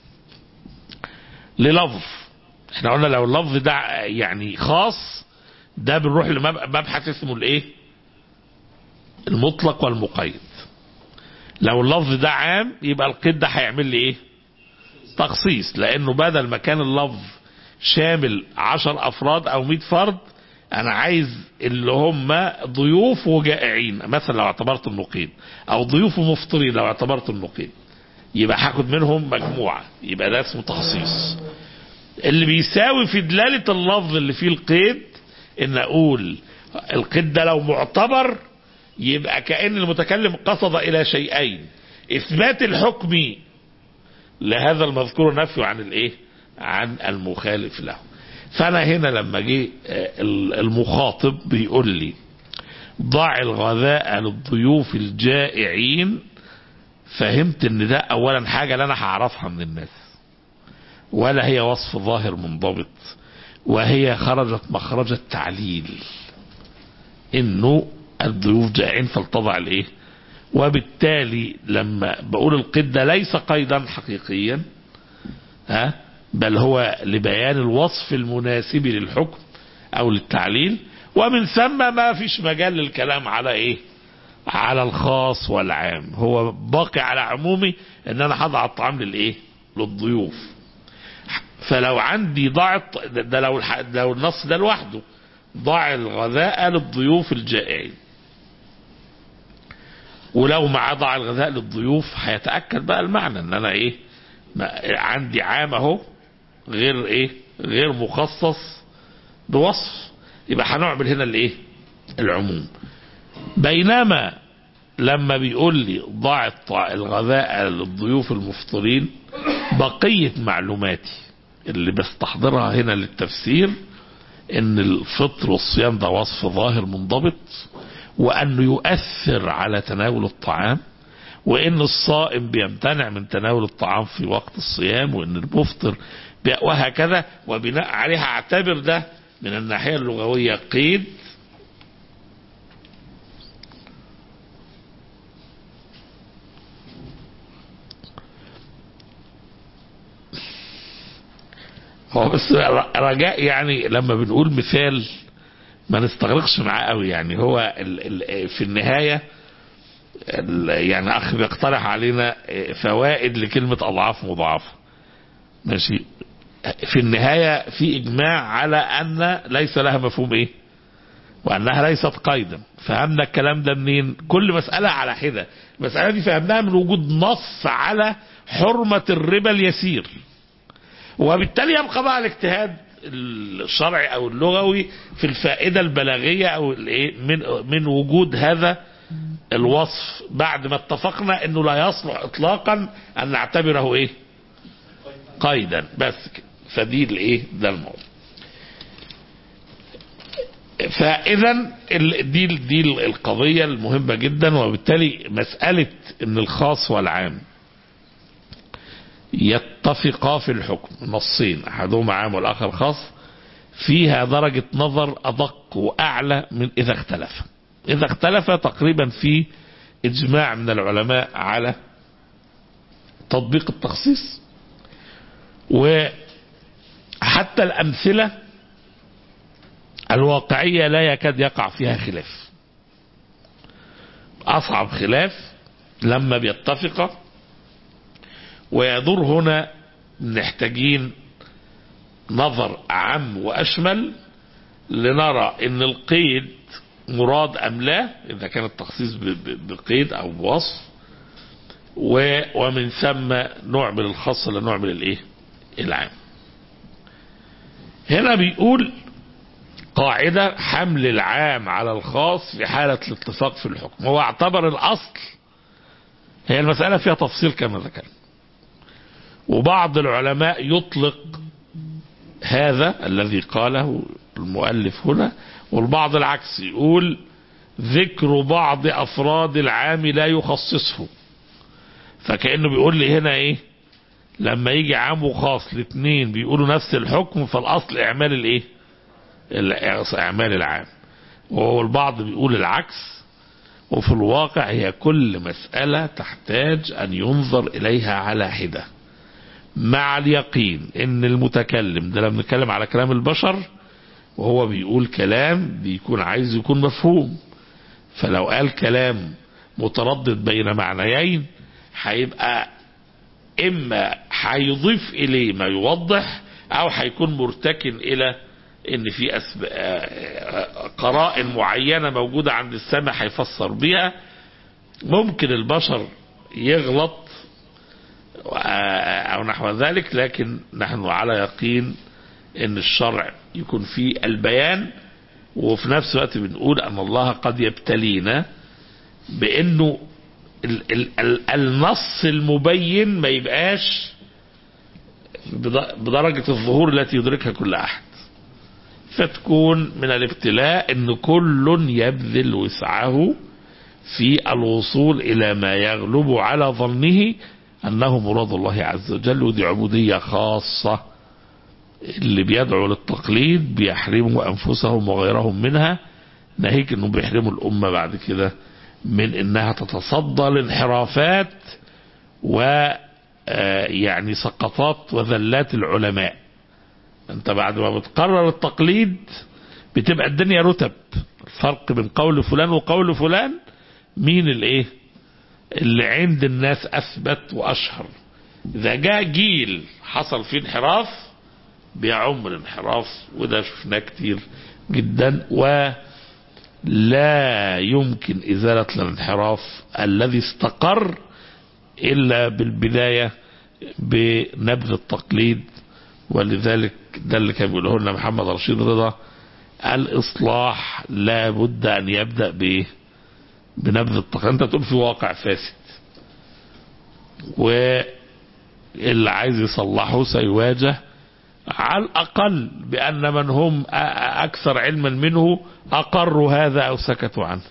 للفظ احنا قلنا لو اللفظ ده يعني خاص ده بنروح لمبحث اسمه الايه؟ المطلق والمقيد. لو اللفظ ده عام يبقى القيد ده هيعمل لي ايه؟ تخصيص لانه بدل ما كان اللفظ شامل عشر افراد او مئة فرد انا عايز اللي هم ضيوف وجائعين مثلا لو اعتبرت المقيم او ضيوف ومفطرين لو اعتبرت المقيم يبقى هاخد منهم مجموعة يبقى ده اسمه تخصيص اللي بيساوي في دلالة اللفظ اللي فيه القيد ان اقول القيد ده لو معتبر يبقى كأن المتكلم قصد الى شيئين اثبات الحكم لهذا المذكور نفي عن الايه عن المخالف له فانا هنا لما جه المخاطب بيقول لي ضع الغذاء للضيوف الجائعين فهمت ان ده اولا حاجه لا انا هعرفها من الناس ولا هي وصف ظاهر منضبط وهي خرجت مخرج التعليل انه الضيوف جائعين فلتضع الايه وبالتالي لما بقول القيد ده ليس قيدا حقيقيا ها بل هو لبيان الوصف المناسب للحكم او للتعليل ومن ثم ما فيش مجال للكلام على ايه على الخاص والعام هو باقي على عمومي ان انا هضع الطعام للايه للضيوف فلو عندي ضاع ده لو لو النص ده لوحده ضع الغذاء للضيوف الجائعين ولو مع ضع الغذاء للضيوف هيتاكد بقى المعنى ان انا ايه عندي عام اهو غير ايه غير مخصص بوصف يبقى هنعمل هنا الايه العموم بينما لما بيقول لي ضع الط- الغذاء للضيوف المفطرين بقية معلوماتي اللي بستحضرها هنا للتفسير ان الفطر والصيام ده وصف ظاهر منضبط وانه يؤثر على تناول الطعام وان الصائم بيمتنع من تناول الطعام في وقت الصيام وان المفطر بي- وهكذا وبناء عليها اعتبر ده من الناحية اللغوية قيد هو بس رجاء يعني لما بنقول مثال ما نستغرقش معاه قوي يعني هو ال ال في النهاية ال يعني أخ بيقترح علينا فوائد لكلمة أضعاف مضاعفة ماشي في النهاية في إجماع على أن ليس لها مفهوم إيه وأنها ليست قيدا فهمنا الكلام ده منين كل مسألة على حدة المسألة دي فهمناها من وجود نص على حرمة الربا اليسير وبالتالي يبقى بقى الاجتهاد الشرعي او اللغوي في الفائده البلاغيه او الايه من من وجود هذا الوصف بعد ما اتفقنا انه لا يصلح اطلاقا ان نعتبره ايه قيدا بس كده. فدي الايه ده الموضوع فاذا ال- دي دي القضيه المهمه جدا وبالتالي مساله ان الخاص والعام يتفقا في الحكم نصين احدهما عام والاخر خاص فيها درجة نظر ادق واعلى من اذا اختلف اذا اختلف تقريبا في اجماع من العلماء على تطبيق التخصيص وحتى الامثلة الواقعية لا يكاد يقع فيها خلاف اصعب خلاف لما بيتفق ويدور هنا محتاجين نظر أعم وأشمل لنرى أن القيد مراد أم لا إذا كان التخصيص ب- ب- بقيد أو بوصف و- ومن ثم نعمل الخاص ولا نعمل الإيه العام هنا بيقول قاعدة حمل العام على الخاص في حالة الاتفاق في الحكم هو اعتبر الأصل هي المسألة فيها تفصيل كما ذكرنا وبعض العلماء يطلق هذا الذي قاله المؤلف هنا والبعض العكس يقول ذكر بعض أفراد العام لا يخصصه فكأنه بيقول لي هنا ايه لما يجي عام وخاص الاثنين بيقولوا نفس الحكم فالأصل إعمال الايه ال- إعمال العام وهو البعض بيقول العكس وفي الواقع هي كل مسألة تحتاج أن ينظر إليها على حدة مع اليقين ان المتكلم ده لما نتكلم على كلام البشر وهو بيقول كلام بيكون عايز يكون مفهوم فلو قال كلام متردد بين معنيين هيبقى اما هيضيف اليه ما يوضح او هيكون مرتكن الى ان في أسب... قرائن معينة موجودة عند السمع هيفسر بيها ممكن البشر يغلط او نحو ذلك لكن نحن على يقين ان الشرع يكون فيه البيان وفي نفس الوقت بنقول ان الله قد يبتلينا بانه ال ال ال النص المبين ما يبقاش بدرجة الظهور التي يدركها كل احد فتكون من الابتلاء ان كل يبذل وسعه في الوصول الى ما يغلب على ظنه أنه مراد الله عز وجل ودي عبودية خاصة اللي بيدعو للتقليد بيحرموا أنفسهم وغيرهم منها ناهيك أنهم بيحرموا الأمة بعد كده من أنها تتصدى لانحرافات و يعني سقطات وذلات العلماء انت بعد ما بتقرر التقليد بتبقى الدنيا رتب الفرق بين قول فلان وقول فلان مين الايه اللي عند الناس اثبت واشهر اذا جاء جيل حصل فيه انحراف بيعم الانحراف وده شفناه كتير جدا ولا يمكن ازالة الانحراف الذي استقر الا بالبداية بنبذ التقليد ولذلك ده اللي كان بيقوله لنا محمد رشيد رضا الاصلاح لا بد ان يبدأ بايه بنبذ التقليد انت تقول في واقع فاسد واللي عايز يصلحه سيواجه على الأقل بأن من هم أكثر علما منه أقروا هذا أو سكتوا عنه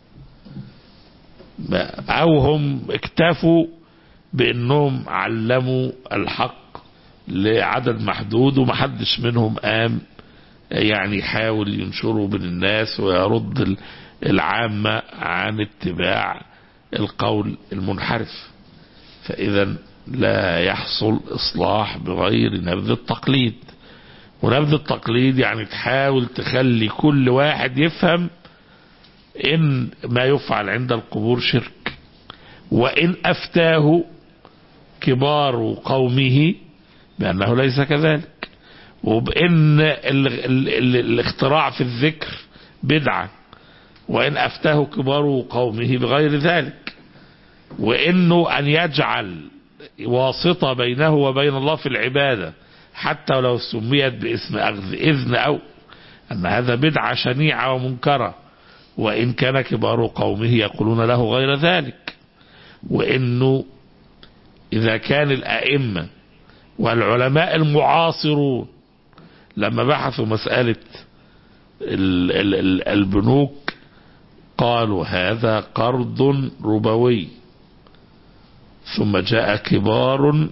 أو هم اكتفوا بأنهم علموا الحق لعدد محدود ومحدش منهم قام يعني يحاول ينشره بين الناس ويرد العامة عن اتباع القول المنحرف فإذا لا يحصل إصلاح بغير نبذ التقليد ونبذ التقليد يعني تحاول تخلي كل واحد يفهم إن ما يفعل عند القبور شرك وإن أفتاه كبار قومه بأنه ليس كذلك وبأن ال ال ال الاختراع في الذكر بدعة وإن أفتاه كبار قومه بغير ذلك وإنه أن يجعل واسطة بينه وبين الله في العبادة حتى ولو سميت باسم أخذ إذن أو أن هذا بدعة شنيعة ومنكرة وإن كان كبار قومه يقولون له غير ذلك وإنه إذا كان الأئمة والعلماء المعاصرون لما بحثوا مسألة ال ال ال البنوك قالوا هذا قرض ربوي ثم جاء كبار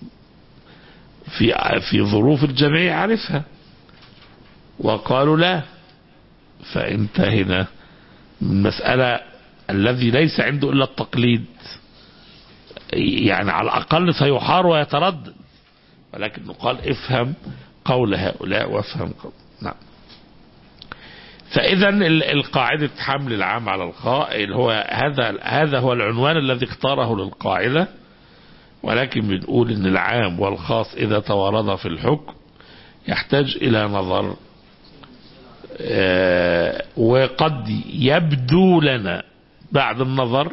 في في ظروف الجميع يعرفها وقالوا لا فانت هنا من مسألة الذي ليس عنده إلا التقليد يعني على الأقل سيحار ويتردد ولكن قال افهم قول هؤلاء وافهم قول نعم فإذا القاعدة حمل العام على القائل هو هذا هذا هو العنوان الذي اختاره للقاعدة ولكن بنقول ان العام والخاص إذا تواردا في الحكم يحتاج إلى نظر وقد يبدو لنا بعد النظر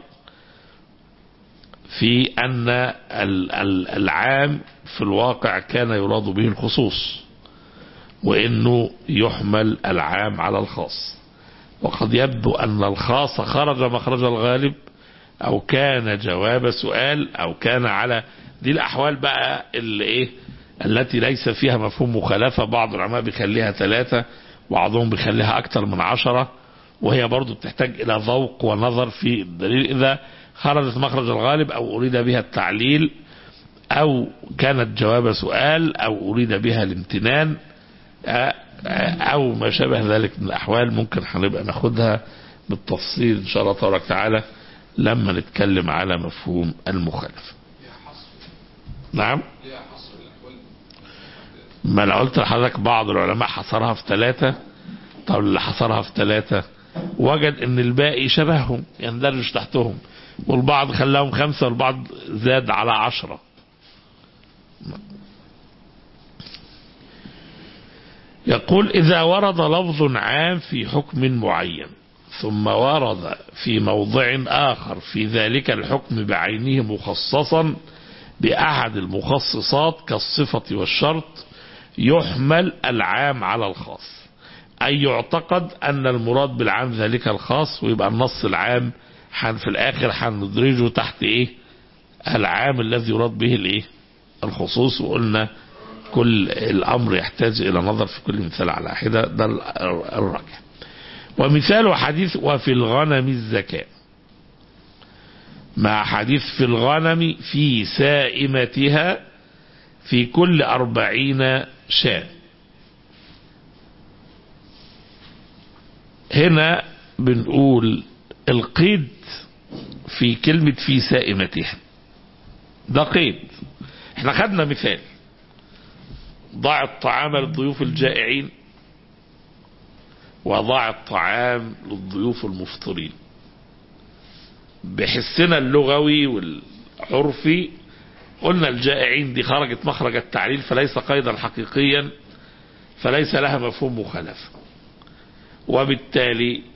في أن العام في الواقع كان يراد به الخصوص وانه يحمل العام على الخاص وقد يبدو ان الخاص خرج مخرج الغالب او كان جواب سؤال او كان على دي الاحوال بقى اللي ايه التي ليس فيها مفهوم مخالفة بعض العلماء بيخليها ثلاثة بعضهم بيخليها اكثر من عشرة وهي برضو بتحتاج الى ذوق ونظر في الدليل اذا خرجت مخرج الغالب او اريد بها التعليل او كانت جواب سؤال او اريد بها الامتنان او ما شابه ذلك من الاحوال ممكن هنبقى ناخدها بالتفصيل ان شاء الله تبارك وتعالى لما نتكلم على مفهوم المخالفه نعم ما انا قلت لحضرتك بعض العلماء حصرها في ثلاثة طب اللي حصرها في ثلاثة وجد ان الباقي شبههم يندرج تحتهم والبعض خلاهم خمسة والبعض زاد على عشرة يقول إذا ورد لفظ عام في حكم معين ثم ورد في موضع آخر في ذلك الحكم بعينه مخصصا بأحد المخصصات كالصفة والشرط يحمل العام على الخاص أي يعتقد أن المراد بالعام ذلك الخاص ويبقى النص العام حن في الآخر هندرجه تحت إيه العام الذي يراد به الإيه الخصوص وقلنا كل الأمر يحتاج إلى نظر في كل مثال على حدة ده الراجح ومثال حديث وفي الغنم الزكاة مع حديث في الغنم في سائمتها في كل أربعين شاة هنا بنقول القيد في كلمة في سائمتها ده قيد احنا خدنا مثال ضع الطعام للضيوف الجائعين وضع الطعام للضيوف المفطرين بحسنا اللغوي والعرفي قلنا الجائعين دي خرجت مخرج التعليل فليس قيدا حقيقيا فليس لها مفهوم مخالفة وبالتالي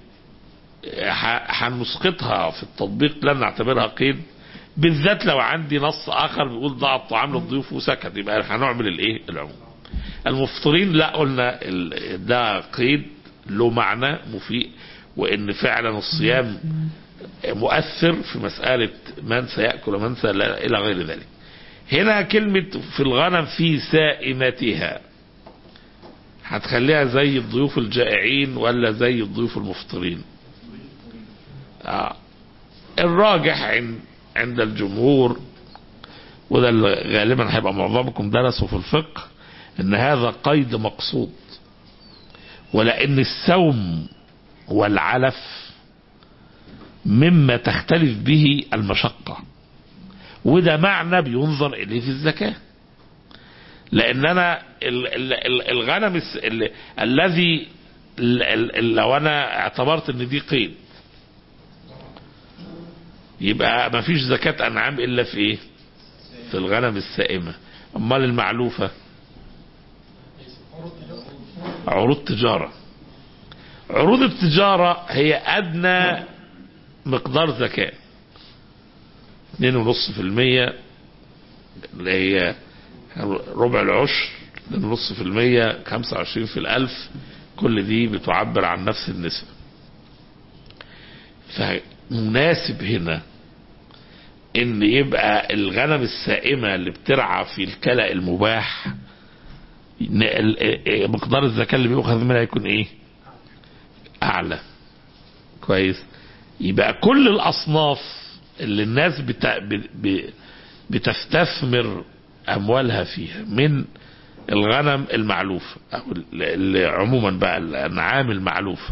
هنسقطها في التطبيق لن نعتبرها قيد بالذات لو عندي نص اخر بيقول ضع الطعام للضيوف وسكت يبقى هنعمل الايه العموم المفطرين لا قلنا ده قيد له معنى مفيد وان فعلا الصيام مؤثر في مسألة من سيأكل ومن سيلا إلى غير ذلك هنا كلمة في الغنم في سائمتها هتخليها زي الضيوف الجائعين ولا زي الضيوف المفطرين آه. الراجح عند عند الجمهور وده اللي غالبا هيبقى معظمكم درسوا في الفقه ان هذا قيد مقصود ولان السوم والعلف مما تختلف به المشقة وده معنى بينظر اليه في الزكاة لان انا ال- ال- ال- الغنم الس- ال- الذي ال- ال- لو انا اعتبرت ان دي قيد يبقى ما فيش زكاة انعام الا في ايه في الغنم السائمة امال المعلوفة عروض تجارة عروض التجارة هي ادنى مقدار زكاة 2.5% اللي هي ربع العشر 2.5% 25 في الألف كل دي بتعبر عن نفس النسبة فمناسب هنا ان يبقى الغنم السائمة اللي بترعى في الكلأ المباح ن- ال- مقدار الزكاة اللي بيؤخذ منها يكون ايه اعلى كويس يبقى كل الاصناف اللي الناس بت... ب... ب... بتستثمر اموالها فيها من الغنم المعلوفة او ال- ال- عموما بقى الانعام المعلوفة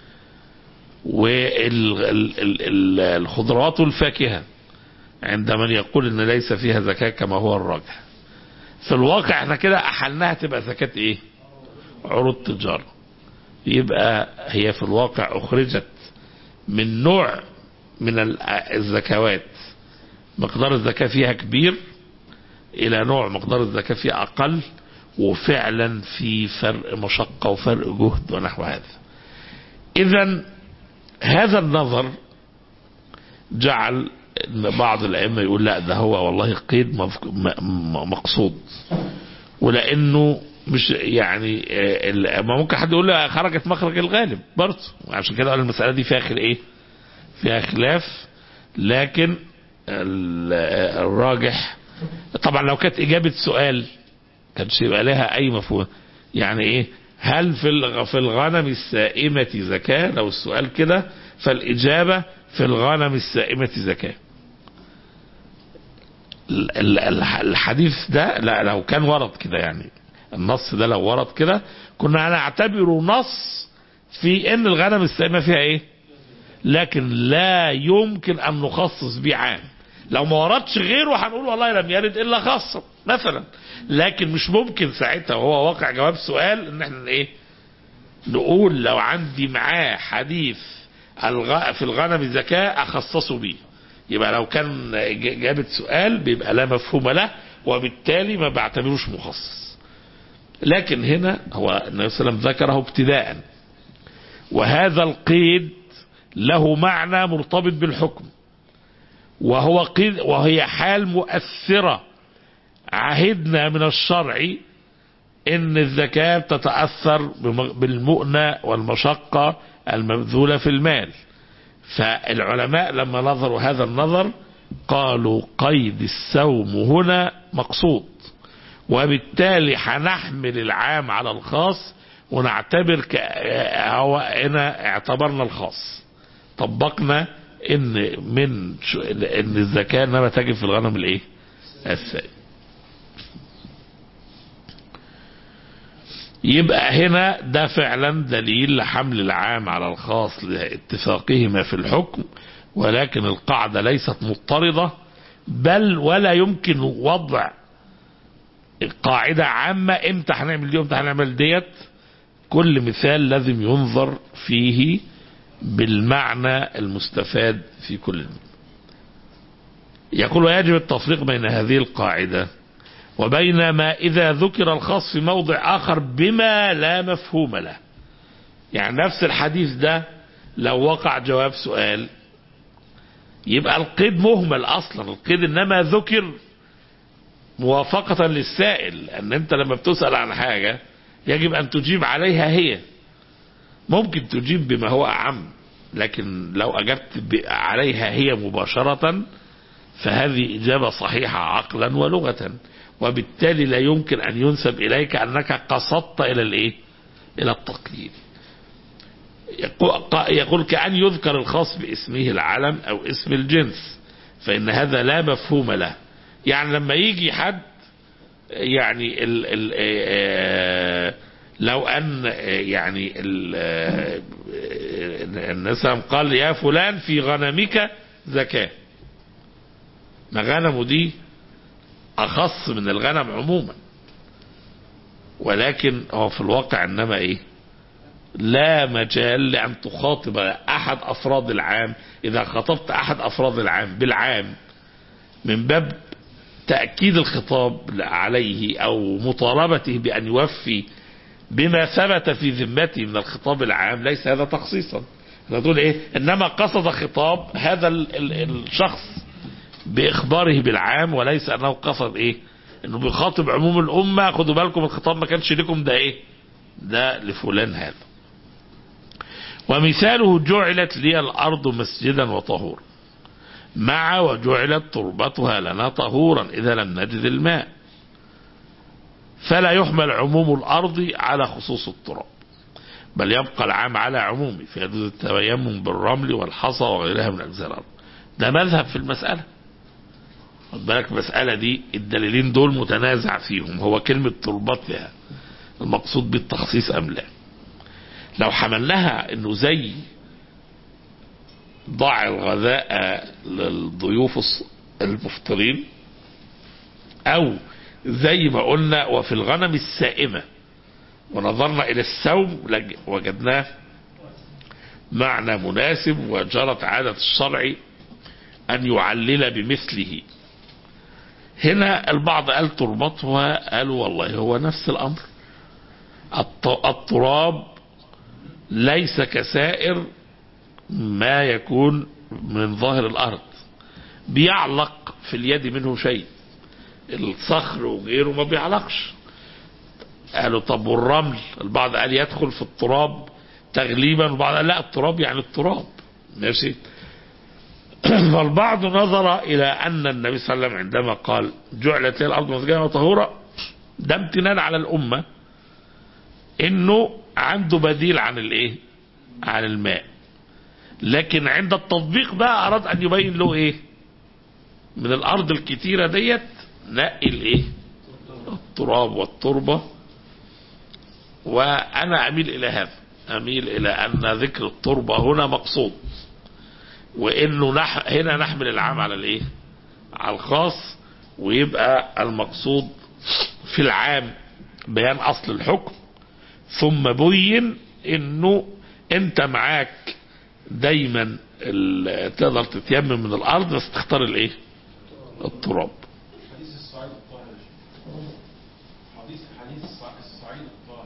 والخضروات والفاكهة عند من يقول ان ليس فيها زكاة كما هو الراجح في الواقع احنا كده احلناها تبقى زكاة ايه عروض تجارة يبقى هي في الواقع اخرجت من نوع من ال- الزكوات مقدار الزكاة فيها كبير الى نوع مقدار الزكاة فيها اقل وفعلا في فرق مشقة وفرق جهد ونحو هذا اذا هذا النظر جعل ان بعض الائمه يقول لا ده هو والله قيد مفك- م- م- مقصود ولانه مش يعني آه، ال- ما ممكن حد يقول لا خرجت مخرج الغالب برضه عشان كده قال المساله دي فيها خل ايه فيها خلاف لكن ال- آه، الراجح طبعا لو كانت اجابه سؤال كانش يبقى لها اي مفهوم يعني ايه هل في الغ- في الغنم السائمة زكاة لو السؤال كده فالإجابة في الغنم السائمة زكاة ال- ال- ال- الحديث ده لا لو كان ورد كده يعني النص ده لو ورد كده كنا هنعتبره نص في ان الغنم السائمة فيها ايه لكن لا يمكن ان نخصص بيه عام لو ما وردش غيره هنقول والله لم يرد الا خاصة مثلا لكن مش ممكن ساعتها وهو واقع جواب سؤال ان احنا ايه نقول لو عندي معاه حديث الغ... في الغنم زكاة اخصصه بيه يبقى لو كان ج- جابت سؤال بيبقى لا مفهوم له وبالتالي ما بعتبروش مخصص لكن هنا هو النبي صلى الله عليه وسلم ذكره ابتداء وهذا القيد له معنى مرتبط بالحكم وهو قيد وهي حال مؤثرة عهدنا من الشرع ان الزكاة تتأثر بم- بالمؤنة والمشقة المبذولة في المال فالعلماء لما نظروا هذا النظر قالوا قيد السوم هنا مقصود وبالتالي هنحمل العام على الخاص ونعتبر ك... هو هنا اعتبرنا الخاص طبقنا ان من شو... ان الزكاة انما تجب في الغنم الايه السائل يبقى هنا ده فعلا دليل لحمل العام على الخاص لاتفاقهما في الحكم ولكن القاعدة ليست مضطردة بل ولا يمكن وضع قاعدة عامة امتى هنعمل دي وامتى هنعمل ديت كل مثال لازم ينظر فيه بالمعنى المستفاد في كل يقول ويجب التفريق بين هذه القاعدة وبين ما إذا ذكر الخاص في موضع آخر بما لا مفهوم له يعني نفس الحديث ده لو وقع جواب سؤال يبقى القيد مهمل أصلا القيد إنما ذكر موافقة للسائل أن أنت لما بتسأل عن حاجة يجب أن تجيب عليها هي ممكن تجيب بما هو أعم لكن لو أجبت ب- عليها هي مباشرة فهذه إجابة صحيحة عقلا ولغة وبالتالي لا يمكن أن ينسب إليك أنك قصدت إلى الإيه؟ إلى التقليد يقول- يقول كأن يذكر الخاص باسمه العلم أو اسم الجنس فإن هذا لا مفهوم له يعني لما يجي حد يعني ال ال آه، لو أن آه، يعني ال آه، الناس قال يا فلان في غنمك زكاة ما غنمه دي أخص من الغنم عموما ولكن هو في الواقع إنما إيه لا مجال لأن تخاطب أحد أفراد العام إذا خاطبت أحد أفراد العام بالعام من باب تأكيد الخطاب عليه أو مطالبته بأن يوفي بما ثبت في ذمته من الخطاب العام ليس هذا تخصيصا نقول إيه إنما قصد خطاب هذا ال ال الشخص بإخباره بالعام وليس أنه قصد إيه إنه بيخاطب عموم الأمة خدوا بالكم الخطاب ما كانش لكم ده إيه ده لفلان هذا ومثاله جعلت لي الأرض مسجدا وطهورا مع وجعلت تربتها لنا طهورا إذا لم نجد الماء فلا يحمل عموم الأرض على خصوص التراب بل يبقى العام على عمومه فيجوز التيمم بالرمل والحصى وغيرها من أجزاء الأرض ده مذهب في المسألة خد بالك المسألة دي الدليلين دول متنازع فيهم هو كلمة تربتها المقصود بالتخصيص أم لا لو حملناها انه زي ضع الغذاء للضيوف الص- المفطرين او زي ما قلنا وفي الغنم السائمة ونظرنا الى السوم لج- وجدناه معنى مناسب وجرت عادة الشرع ان يعلل بمثله هنا البعض قال تربطها قالوا والله هو نفس الامر الط- التراب ليس كسائر ما يكون من ظاهر الارض بيعلق في اليد منه شيء الصخر وغيره ما بيعلقش قالوا طب والرمل البعض قال يدخل في التراب تغليبا والبعض قال لا التراب يعني التراب ماشي فالبعض نظر الى ان النبي صلى الله عليه وسلم عندما قال جعلت لي الارض مسجدا وطهورا ده امتنان على الامه انه عنده بديل عن الايه عن الماء لكن عند التطبيق بقى اراد ان يبين له ايه من الارض الكتيره ديت نقي الايه التراب والتربه وانا اميل الى هذا اميل الى ان ذكر التربه هنا مقصود وانه نح هنا نحمل العام على الايه على الخاص ويبقى المقصود في العام بيان اصل الحكم ثم بين انه انت معاك دايما ال- تقدر تتيمم من الارض بس تختار الايه التراب حديث الصعيد الطاهر يا شيخ. حديث حديث الصع- الصعيد الطاهر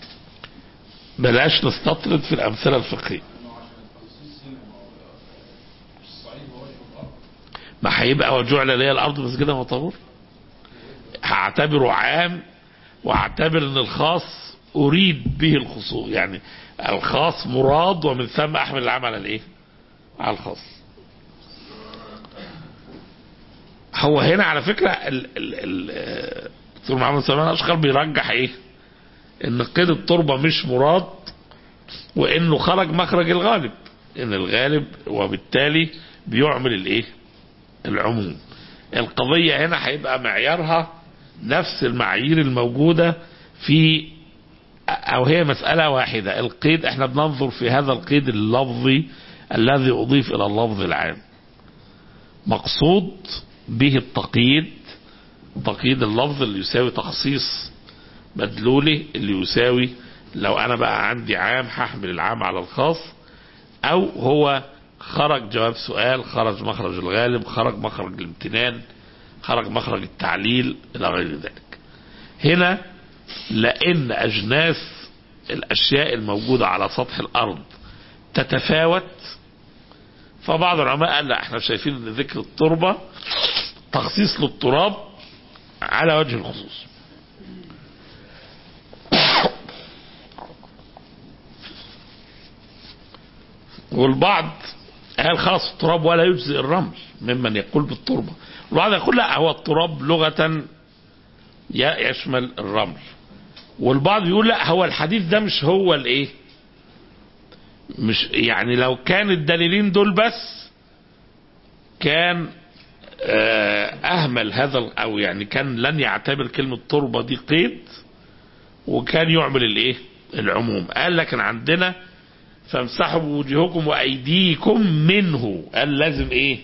بلاش نستطرد في الامثله الفقهيه انه عشان التخصيص هنا ما هو الصعيد هو وجه الارض ما هيبقى وجعل لي الارض مسجدا وطهور هعتبره عام واعتبر ان الخاص اريد به الخصوص يعني الخاص مراد ومن ثم احمل العام على الايه على الخاص هو هنا على فكرة ال ال ال دكتور محمد سلمان اشقر بيرجح ايه ان قيد التربة مش مراد وانه خرج مخرج الغالب ان الغالب وبالتالي بيعمل الايه العموم القضية هنا هيبقى معيارها نفس المعايير الموجودة في أو هي مسألة واحدة القيد احنا بننظر في هذا القيد اللفظي الذي أضيف إلى اللفظ العام مقصود به التقييد تقييد اللفظ اللي يساوي تخصيص مدلوله اللي يساوي لو أنا بقى عندي عام هحمل العام على الخاص أو هو خرج جواب سؤال خرج مخرج الغالب خرج مخرج الامتنان خرج مخرج التعليل إلى غير ذلك هنا لأن أجناس الأشياء الموجودة على سطح الأرض تتفاوت فبعض العلماء قال لا احنا شايفين ان ذكر التربة تخصيص للتراب على وجه الخصوص والبعض قال خلاص التراب ولا يجزئ الرمل ممن يقول بالتربة والبعض يقول لا هو التراب لغة ي- يشمل الرمل والبعض يقول لا هو الحديث ده مش هو الايه مش يعني لو كان الدليلين دول بس كان آه، اهمل هذا ال- او يعني كان لن يعتبر كلمة تربة دي قيد وكان يعمل الايه العموم قال لكن عندنا فامسحوا بوجوهكم وايديكم منه قال لازم ايه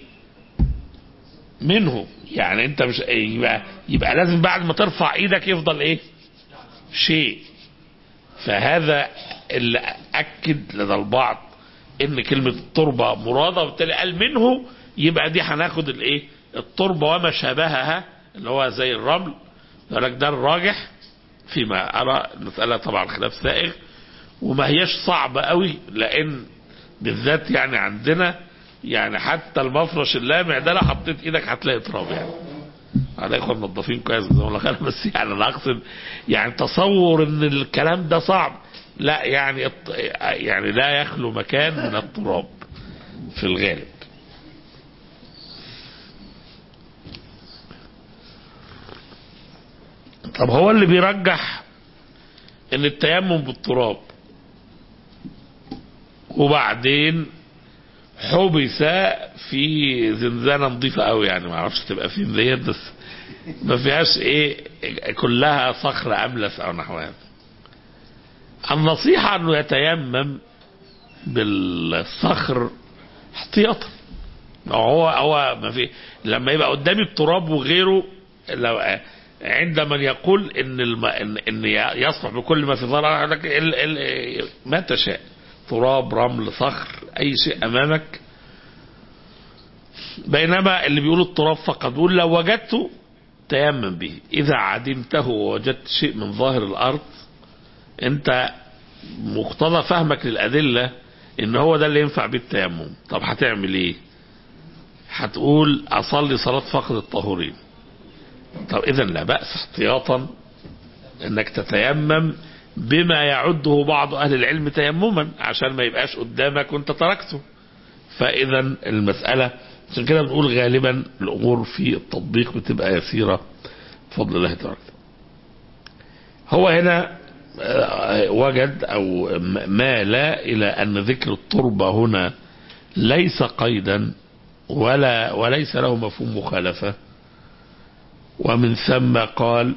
منه يعني انت مش يبقى يبقى لازم بعد ما ترفع ايدك يفضل ايه شيء فهذا اللي اكد لدى البعض ان كلمة التربة مرادة وبالتالي قال منه يبقى دي هناخد الايه التربة وما شابهها اللي هو زي الرمل يقول لك ده الراجح فيما ارى المسألة طبعا خلاف سائغ وما هياش صعبة قوي لان بالذات يعني عندنا يعني حتى المفرش اللامع ده لو حطيت ايدك هتلاقي تراب يعني على اخوة منظفين كويس جزاهم الله خير بس يعني انا اقصد يعني تصور ان الكلام ده صعب لا يعني الط- يعني لا يخلو مكان من التراب في الغالب طب هو اللي بيرجح ان التيمم بالتراب وبعدين حبس في زنزانة نظيفة قوي يعني ما اعرفش تبقى فين ديت بس ما فيهاش ايه كلها صخر املس او نحو هذا النصيحة انه يتيمم بالصخر احتياطا هو هو ما في لما يبقى قدامي التراب وغيره لو عند من يقول ان الم... ان, إن يصلح بكل ما في ظهر لك ال... ال... ما تشاء تراب رمل صخر اي شيء امامك بينما اللي بيقول التراب فقط بيقول لو وجدته تيمم به اذا عدمته ووجدت شيء من ظاهر الارض انت مقتضى فهمك للادله ان هو ده اللي ينفع بيه التيمم طب هتعمل ايه هتقول اصلي صلاه فقد الطهورين طب اذا لا باس احتياطا انك تتيمم بما يعده بعض اهل العلم تيمما عشان ما يبقاش قدامك وانت تركته فاذا المساله عشان كده بنقول غالبا الامور في التطبيق بتبقى يسيره بفضل الله تبارك هو هنا آه، وجد او م- مال الى ان ذكر التربه هنا ليس قيدا ولا وليس له مفهوم مخالفه ومن ثم قال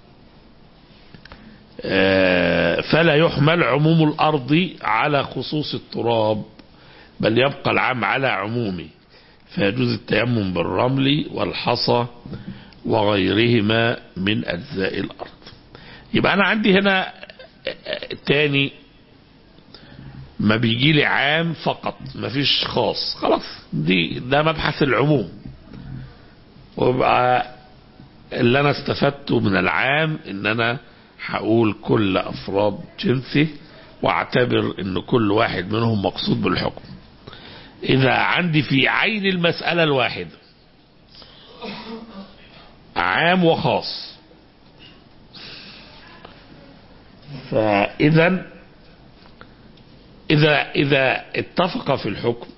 آه، فلا يحمل عموم الأرض على خصوص التراب بل يبقى العام على عمومه فيجوز التيمم بالرمل والحصى وغيرهما من أجزاء الأرض يبقى أنا عندي هنا آه، تاني ما بيجي لي عام فقط ما فيش خاص خلاص دي ده مبحث العموم ويبقى اللي انا استفدته من العام ان انا هقول كل افراد جنسه واعتبر ان كل واحد منهم مقصود بالحكم اذا عندي في عين المسألة الواحدة عام وخاص فاذا اذا اذا اتفق في الحكم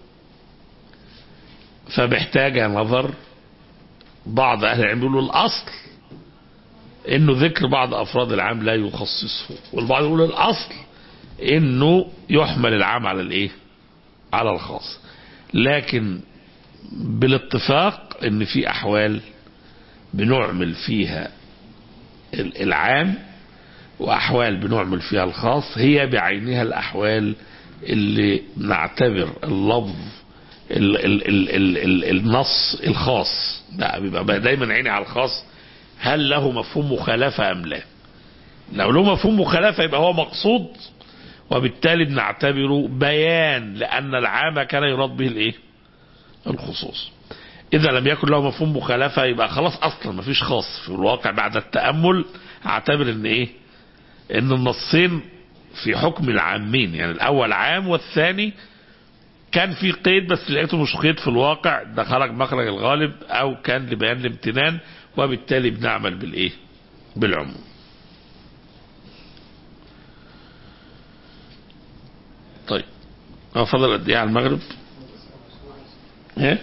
فمحتاج نظر بعض اهل العلم يقولوا الاصل انه ذكر بعض افراد العام لا يخصصه والبعض يقول الاصل انه يحمل العام على الايه على الخاص لكن بالاتفاق ان في احوال بنعمل فيها ال- العام واحوال بنعمل فيها الخاص هي بعينها الاحوال اللي نعتبر اللفظ ال ال ال ال ال النص الخاص لا بيبقى بقى دايما عيني على الخاص هل له مفهوم مخالفة أم لا لو له مفهوم مخالفة يبقى هو مقصود وبالتالي بنعتبره بيان لأن العام كان يراد به الإيه الخصوص إذا لم يكن له مفهوم مخالفة يبقى خلاص أصلا مفيش خاص في الواقع بعد التأمل أعتبر إن إيه إن النصين في حكم العامين يعني الأول عام والثاني كان في قيد بس لقيته مش قيد في الواقع ده خرج مخرج الغالب او كان لبيان الامتنان وبالتالي بنعمل بالايه بالعموم طيب هو فضل قد ايه على المغرب؟ ايه؟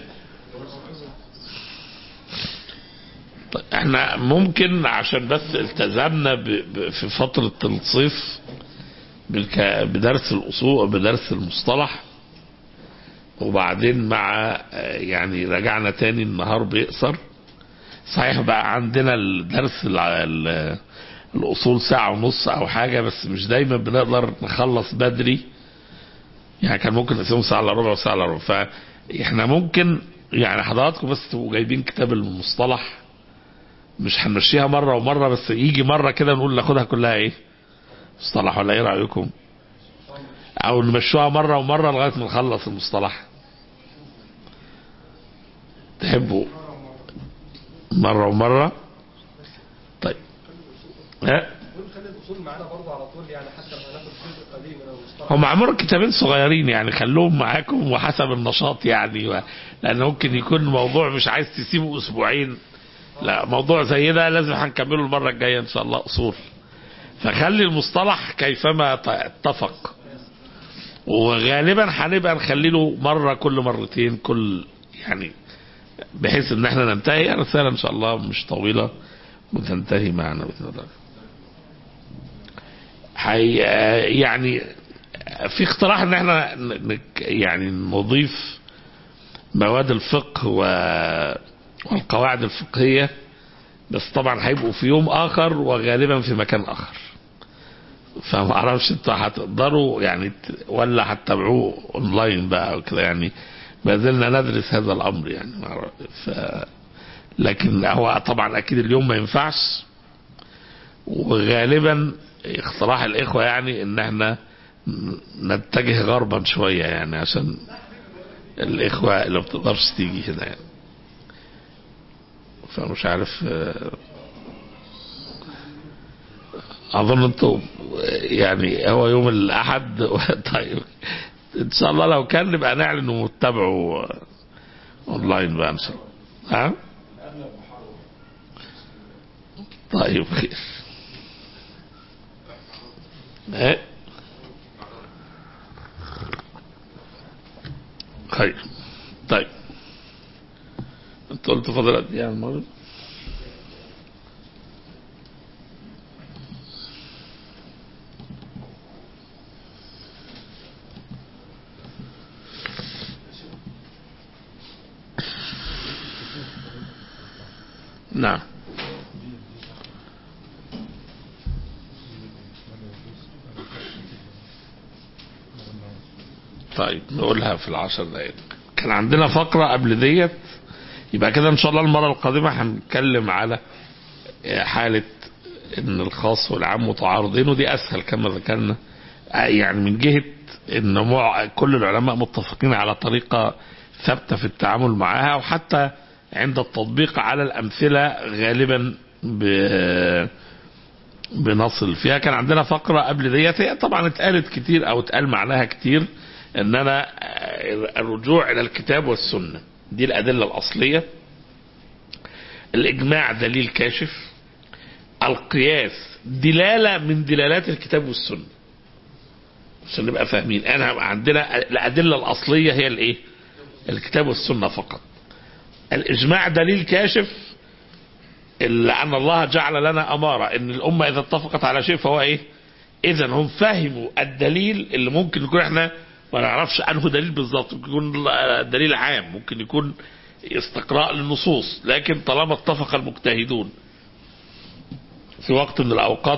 طيب احنا ممكن عشان بس التزمنا ب... ب... في فترة الصيف بالك... بدرس الأصول بدرس المصطلح وبعدين مع آه، يعني رجعنا تاني النهار بيقصر صحيح بقى عندنا الدرس الع- ال- الأصول ساعة ونص أو حاجة بس مش دايما بنقدر نخلص بدري يعني كان ممكن نقسمهم ساعة إلا ربع وساعة إلا ربع فإحنا ممكن يعني حضراتكم بس تبقوا جايبين كتاب المصطلح مش هنمشيها مرة ومرة بس يجي مرة كده نقول ناخدها كلها إيه مصطلح ولا إيه رأيكم أو نمشوها مرة ومرة لغاية ما نخلص المصطلح تحبوا مرة ومرة طيب ها ونخلي الاصول معانا برضه على طول يعني حتى ما ناخد جزء قليل من المصطلح هم عمرهم كتابين صغيرين يعني خلوهم معاكم وحسب النشاط يعني و... لان ممكن يكون موضوع مش عايز تسيبه اسبوعين لا موضوع زي ده لازم هنكمله المره الجايه ان شاء الله اصول فخلي المصطلح كيفما ت- اتفق وغالبا هنبقى نخلي له مره كل مرتين كل يعني بحيث ان احنا ننتهي رساله ان شاء الله مش طويله وتنتهي معنا باذن الله حي يعني في اقتراح ان احنا ن- نك- يعني نضيف مواد الفقه و والقواعد الفقهية بس طبعا هيبقوا في يوم اخر وغالبا في مكان اخر فما اعرفش انتوا هتقدروا يعني ت- ولا هتتابعوه اونلاين بقى وكده يعني ما زلنا ندرس هذا الامر يعني ما أعرف- ف لكن هو طبعا اكيد اليوم ما ينفعش وغالبا اقتراح الاخوه يعني ان احنا نتجه غربا شويه يعني عشان الاخوه اللي ما بتقدرش تيجي هنا يعني فمش عارف آه، اظن انتوا يعني هو يوم الاحد طيب ان شاء الله لو كان نبقى نعلن ومتابعه اونلاين بقى ان شاء الله ها طيب خير ايه خير طيب انت قلت فضل قد ايه على المغرب نعم طيب نقولها في العشر دقائق كان عندنا فقرة قبل ديت يبقى كده ان شاء الله المرة القادمة هنتكلم على حالة ان الخاص والعام متعارضين ودي اسهل كما ذكرنا يعني من جهة ان مع كل العلماء متفقين على طريقة ثابتة في التعامل معها وحتى عند التطبيق على الامثلة غالبا ب بنصل فيها كان عندنا فقرة قبل ديت هي طبعا اتقالت كتير او اتقال معناها كتير اننا الرجوع الى الكتاب والسنة دي الادلة الاصلية الاجماع دليل كاشف القياس دلالة من دلالات الكتاب والسنة عشان نبقى فاهمين انا عندنا الادلة الاصلية هي الايه الكتاب والسنة فقط الاجماع دليل كاشف لأن الله جعل لنا أمارة إن الأمة إذا اتفقت على شيء فهو إيه؟ إذا هم فهموا الدليل اللي ممكن يكون إحنا ما نعرفش أنه دليل بالظبط ممكن يكون دليل عام ممكن يكون استقراء للنصوص لكن طالما اتفق المجتهدون في وقت من الأوقات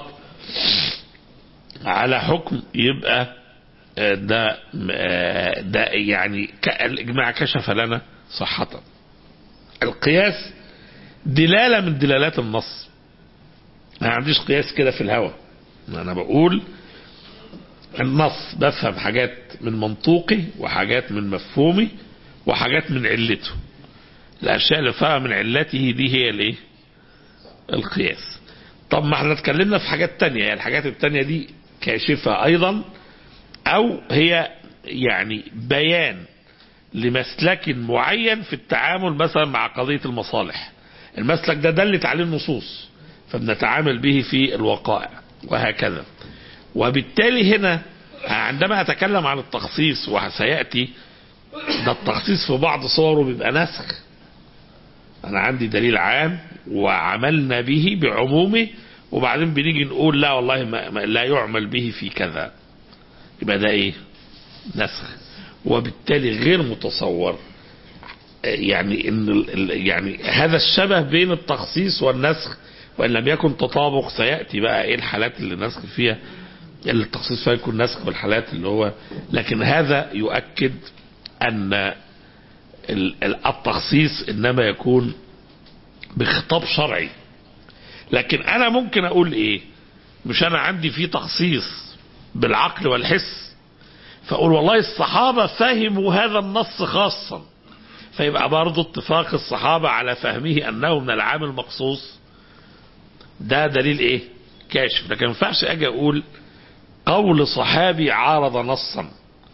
على حكم يبقى ده ده يعني الإجماع كشف لنا صحة القياس دلالة من دلالات النص ما عنديش قياس كده في الهوى انا بقول النص بفهم حاجات من منطوقي وحاجات من مفهومي وحاجات من علته الاشياء اللي فيها من علته دي هي الايه القياس طب ما احنا اتكلمنا في حاجات تانية يعني الحاجات التانية دي كاشفة ايضا او هي يعني بيان لمسلك معين في التعامل مثلا مع قضية المصالح المسلك ده دلت عليه النصوص فبنتعامل به في الوقائع وهكذا وبالتالي هنا عندما أتكلم عن التخصيص وسيأتي ده التخصيص في بعض صوره بيبقى نسخ أنا عندي دليل عام وعملنا به بعمومه وبعدين بنيجي نقول لا والله ما ما لا يعمل به في كذا يبقى ده ايه نسخ وبالتالي غير متصور يعني ان ال- ال- يعني هذا الشبه بين التخصيص والنسخ وان لم يكن تطابق سياتي بقى ايه الحالات اللي النسخ فيها اللي التخصيص فيها يكون نسخ والحالات اللي هو لكن هذا يؤكد ان ال- ال- التخصيص انما يكون بخطاب شرعي لكن انا ممكن اقول ايه مش انا عندي في تخصيص بالعقل والحس فاقول والله الصحابه فهموا هذا النص خاصا فيبقى برضه اتفاق الصحابه على فهمه انه من العام المخصوص ده دليل ايه كاشف لكن ما ينفعش اجي اقول قول صحابي عارض نصا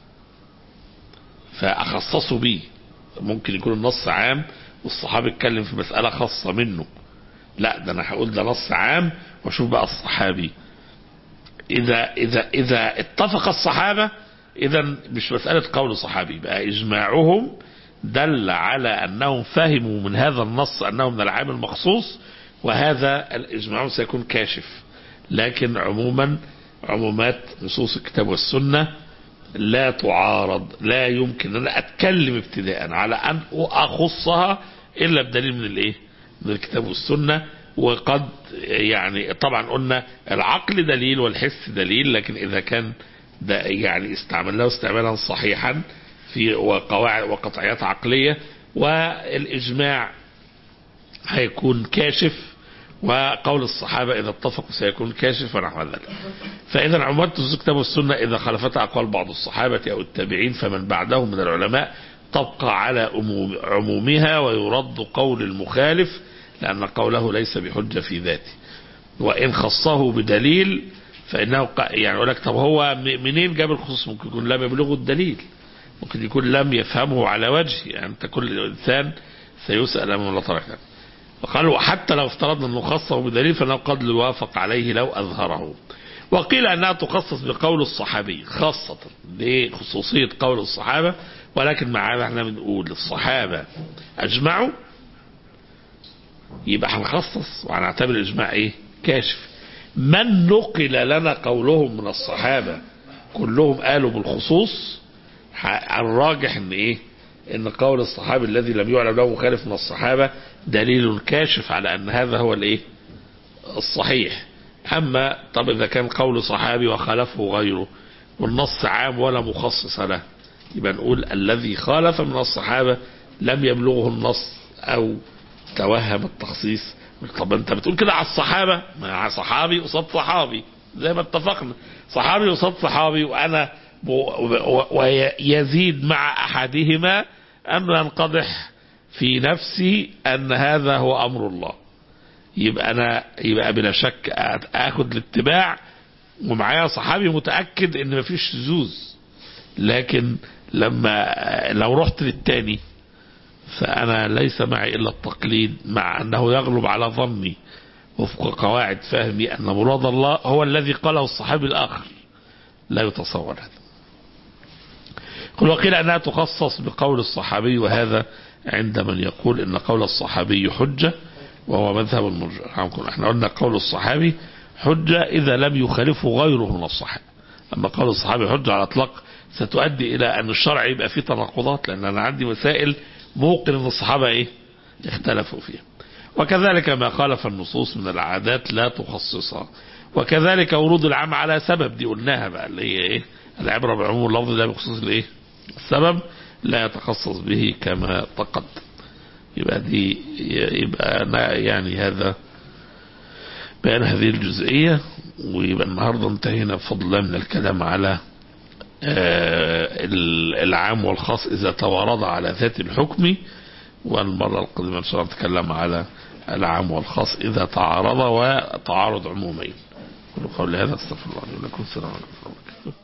فاخصصه بيه ممكن يكون النص عام والصحابي اتكلم في مساله خاصه منه لا ده انا هقول ده نص عام واشوف بقى الصحابي اذا اذا اذا اتفق الصحابه اذا مش مساله قول صحابي بقى اجماعهم دل على انهم فهموا من هذا النص انه من العام المخصوص وهذا الاجماع سيكون كاشف لكن عموما عمومات نصوص الكتاب والسنه لا تعارض لا يمكن ان اتكلم ابتداء على ان اخصها الا بدليل من الايه من الكتاب والسنه وقد يعني طبعا قلنا العقل دليل والحس دليل لكن اذا كان ده يعني استعملناه استعمالا صحيحا في وقواعد وقطعيات عقليه والاجماع هيكون كاشف وقول الصحابة إذا اتفقوا سيكون كاشف ونحو ذلك فإذا عمومات نصوص الكتاب والسنة إذا خالفت أقوال بعض الصحابة أو التابعين فمن بعدهم من العلماء تبقى على أموم عمومها ويرد قول المخالف لأن قوله ليس بحجة في ذاته وإن خصه بدليل فإنه ق- يعني يقول لك طب هو م- منين جاب الخصوص ممكن يكون لم يبلغه الدليل ممكن يكون لم يفهمه على وجه يعني أنت كل إنسان سيسأل أمام الله تبارك وتعالى وقالوا حتى لو افترضنا انه خصه بدليل فانه قد يوافق عليه لو اظهره وقيل انها تخصص بقول الصحابي خاصة لخصوصية قول الصحابة ولكن مع هذا احنا بنقول الصحابة اجمعوا يبقى هنخصص وهنعتبر الاجماع ايه كاشف من نقل لنا قولهم من الصحابة كلهم قالوا بالخصوص ح- الراجح ان ايه ان قول الصحابي الذي لم يعلم له مخالف من الصحابة دليل كاشف على ان هذا هو الايه الصحيح اما طب اذا كان قول صحابي وخالفه غيره والنص عام ولا مخصص له يبقى نقول الذي خالف من الصحابة لم يبلغه النص او توهم التخصيص طب انت بتقول كده على الصحابة مع صحابي قصاد صحابي زي ما اتفقنا صحابي قصاد صحابي وانا ب- و- ويزيد مع احدهما ان ينقضح في نفسي ان هذا هو امر الله يبقى انا يبقى بلا شك آ- اخد الاتباع ومعايا صحابي متاكد ان مفيش شذوذ لكن لما لو رحت للتاني فأنا ليس معي إلا التقليد مع أنه يغلب على ظني وفق قواعد فهمي أن مراد الله هو الذي قاله الصحابي الآخر لا يتصور هذا قل وقيل أنها تخصص بقول الصحابي وهذا عند من يقول أن قول الصحابي حجة وهو مذهب المرجع احنا قلنا قول الصحابي حجة إذا لم يخالفه غيره من الصحابة أما قول الصحابي حجة على الإطلاق ستؤدي إلى أن الشرع يبقى فيه تناقضات لأن أنا عندي مسائل موقن أن الصحابة إيه اختلفوا فيها وكذلك ما خالف النصوص من العادات لا تخصصها وكذلك ورود العام على سبب دي قلناها بقى اللي هي ايه العبرة بعموم اللفظ لا بخصوص الايه السبب لا يتخصص به كما تقدم يبقى دي يبقى أنا يعني هذا بيان هذه الجزئية ويبقى النهاردة انتهينا بفضل الله من الكلام على آه، العام والخاص إذا توارد على ذات الحكم والمرة القادمة إن شاء الله نتكلم على العام والخاص إذا تعارض وتعارض عمومين كل قول هذا استغفر الله لي ولكم السلام عليكم ورحمة الله وبركاته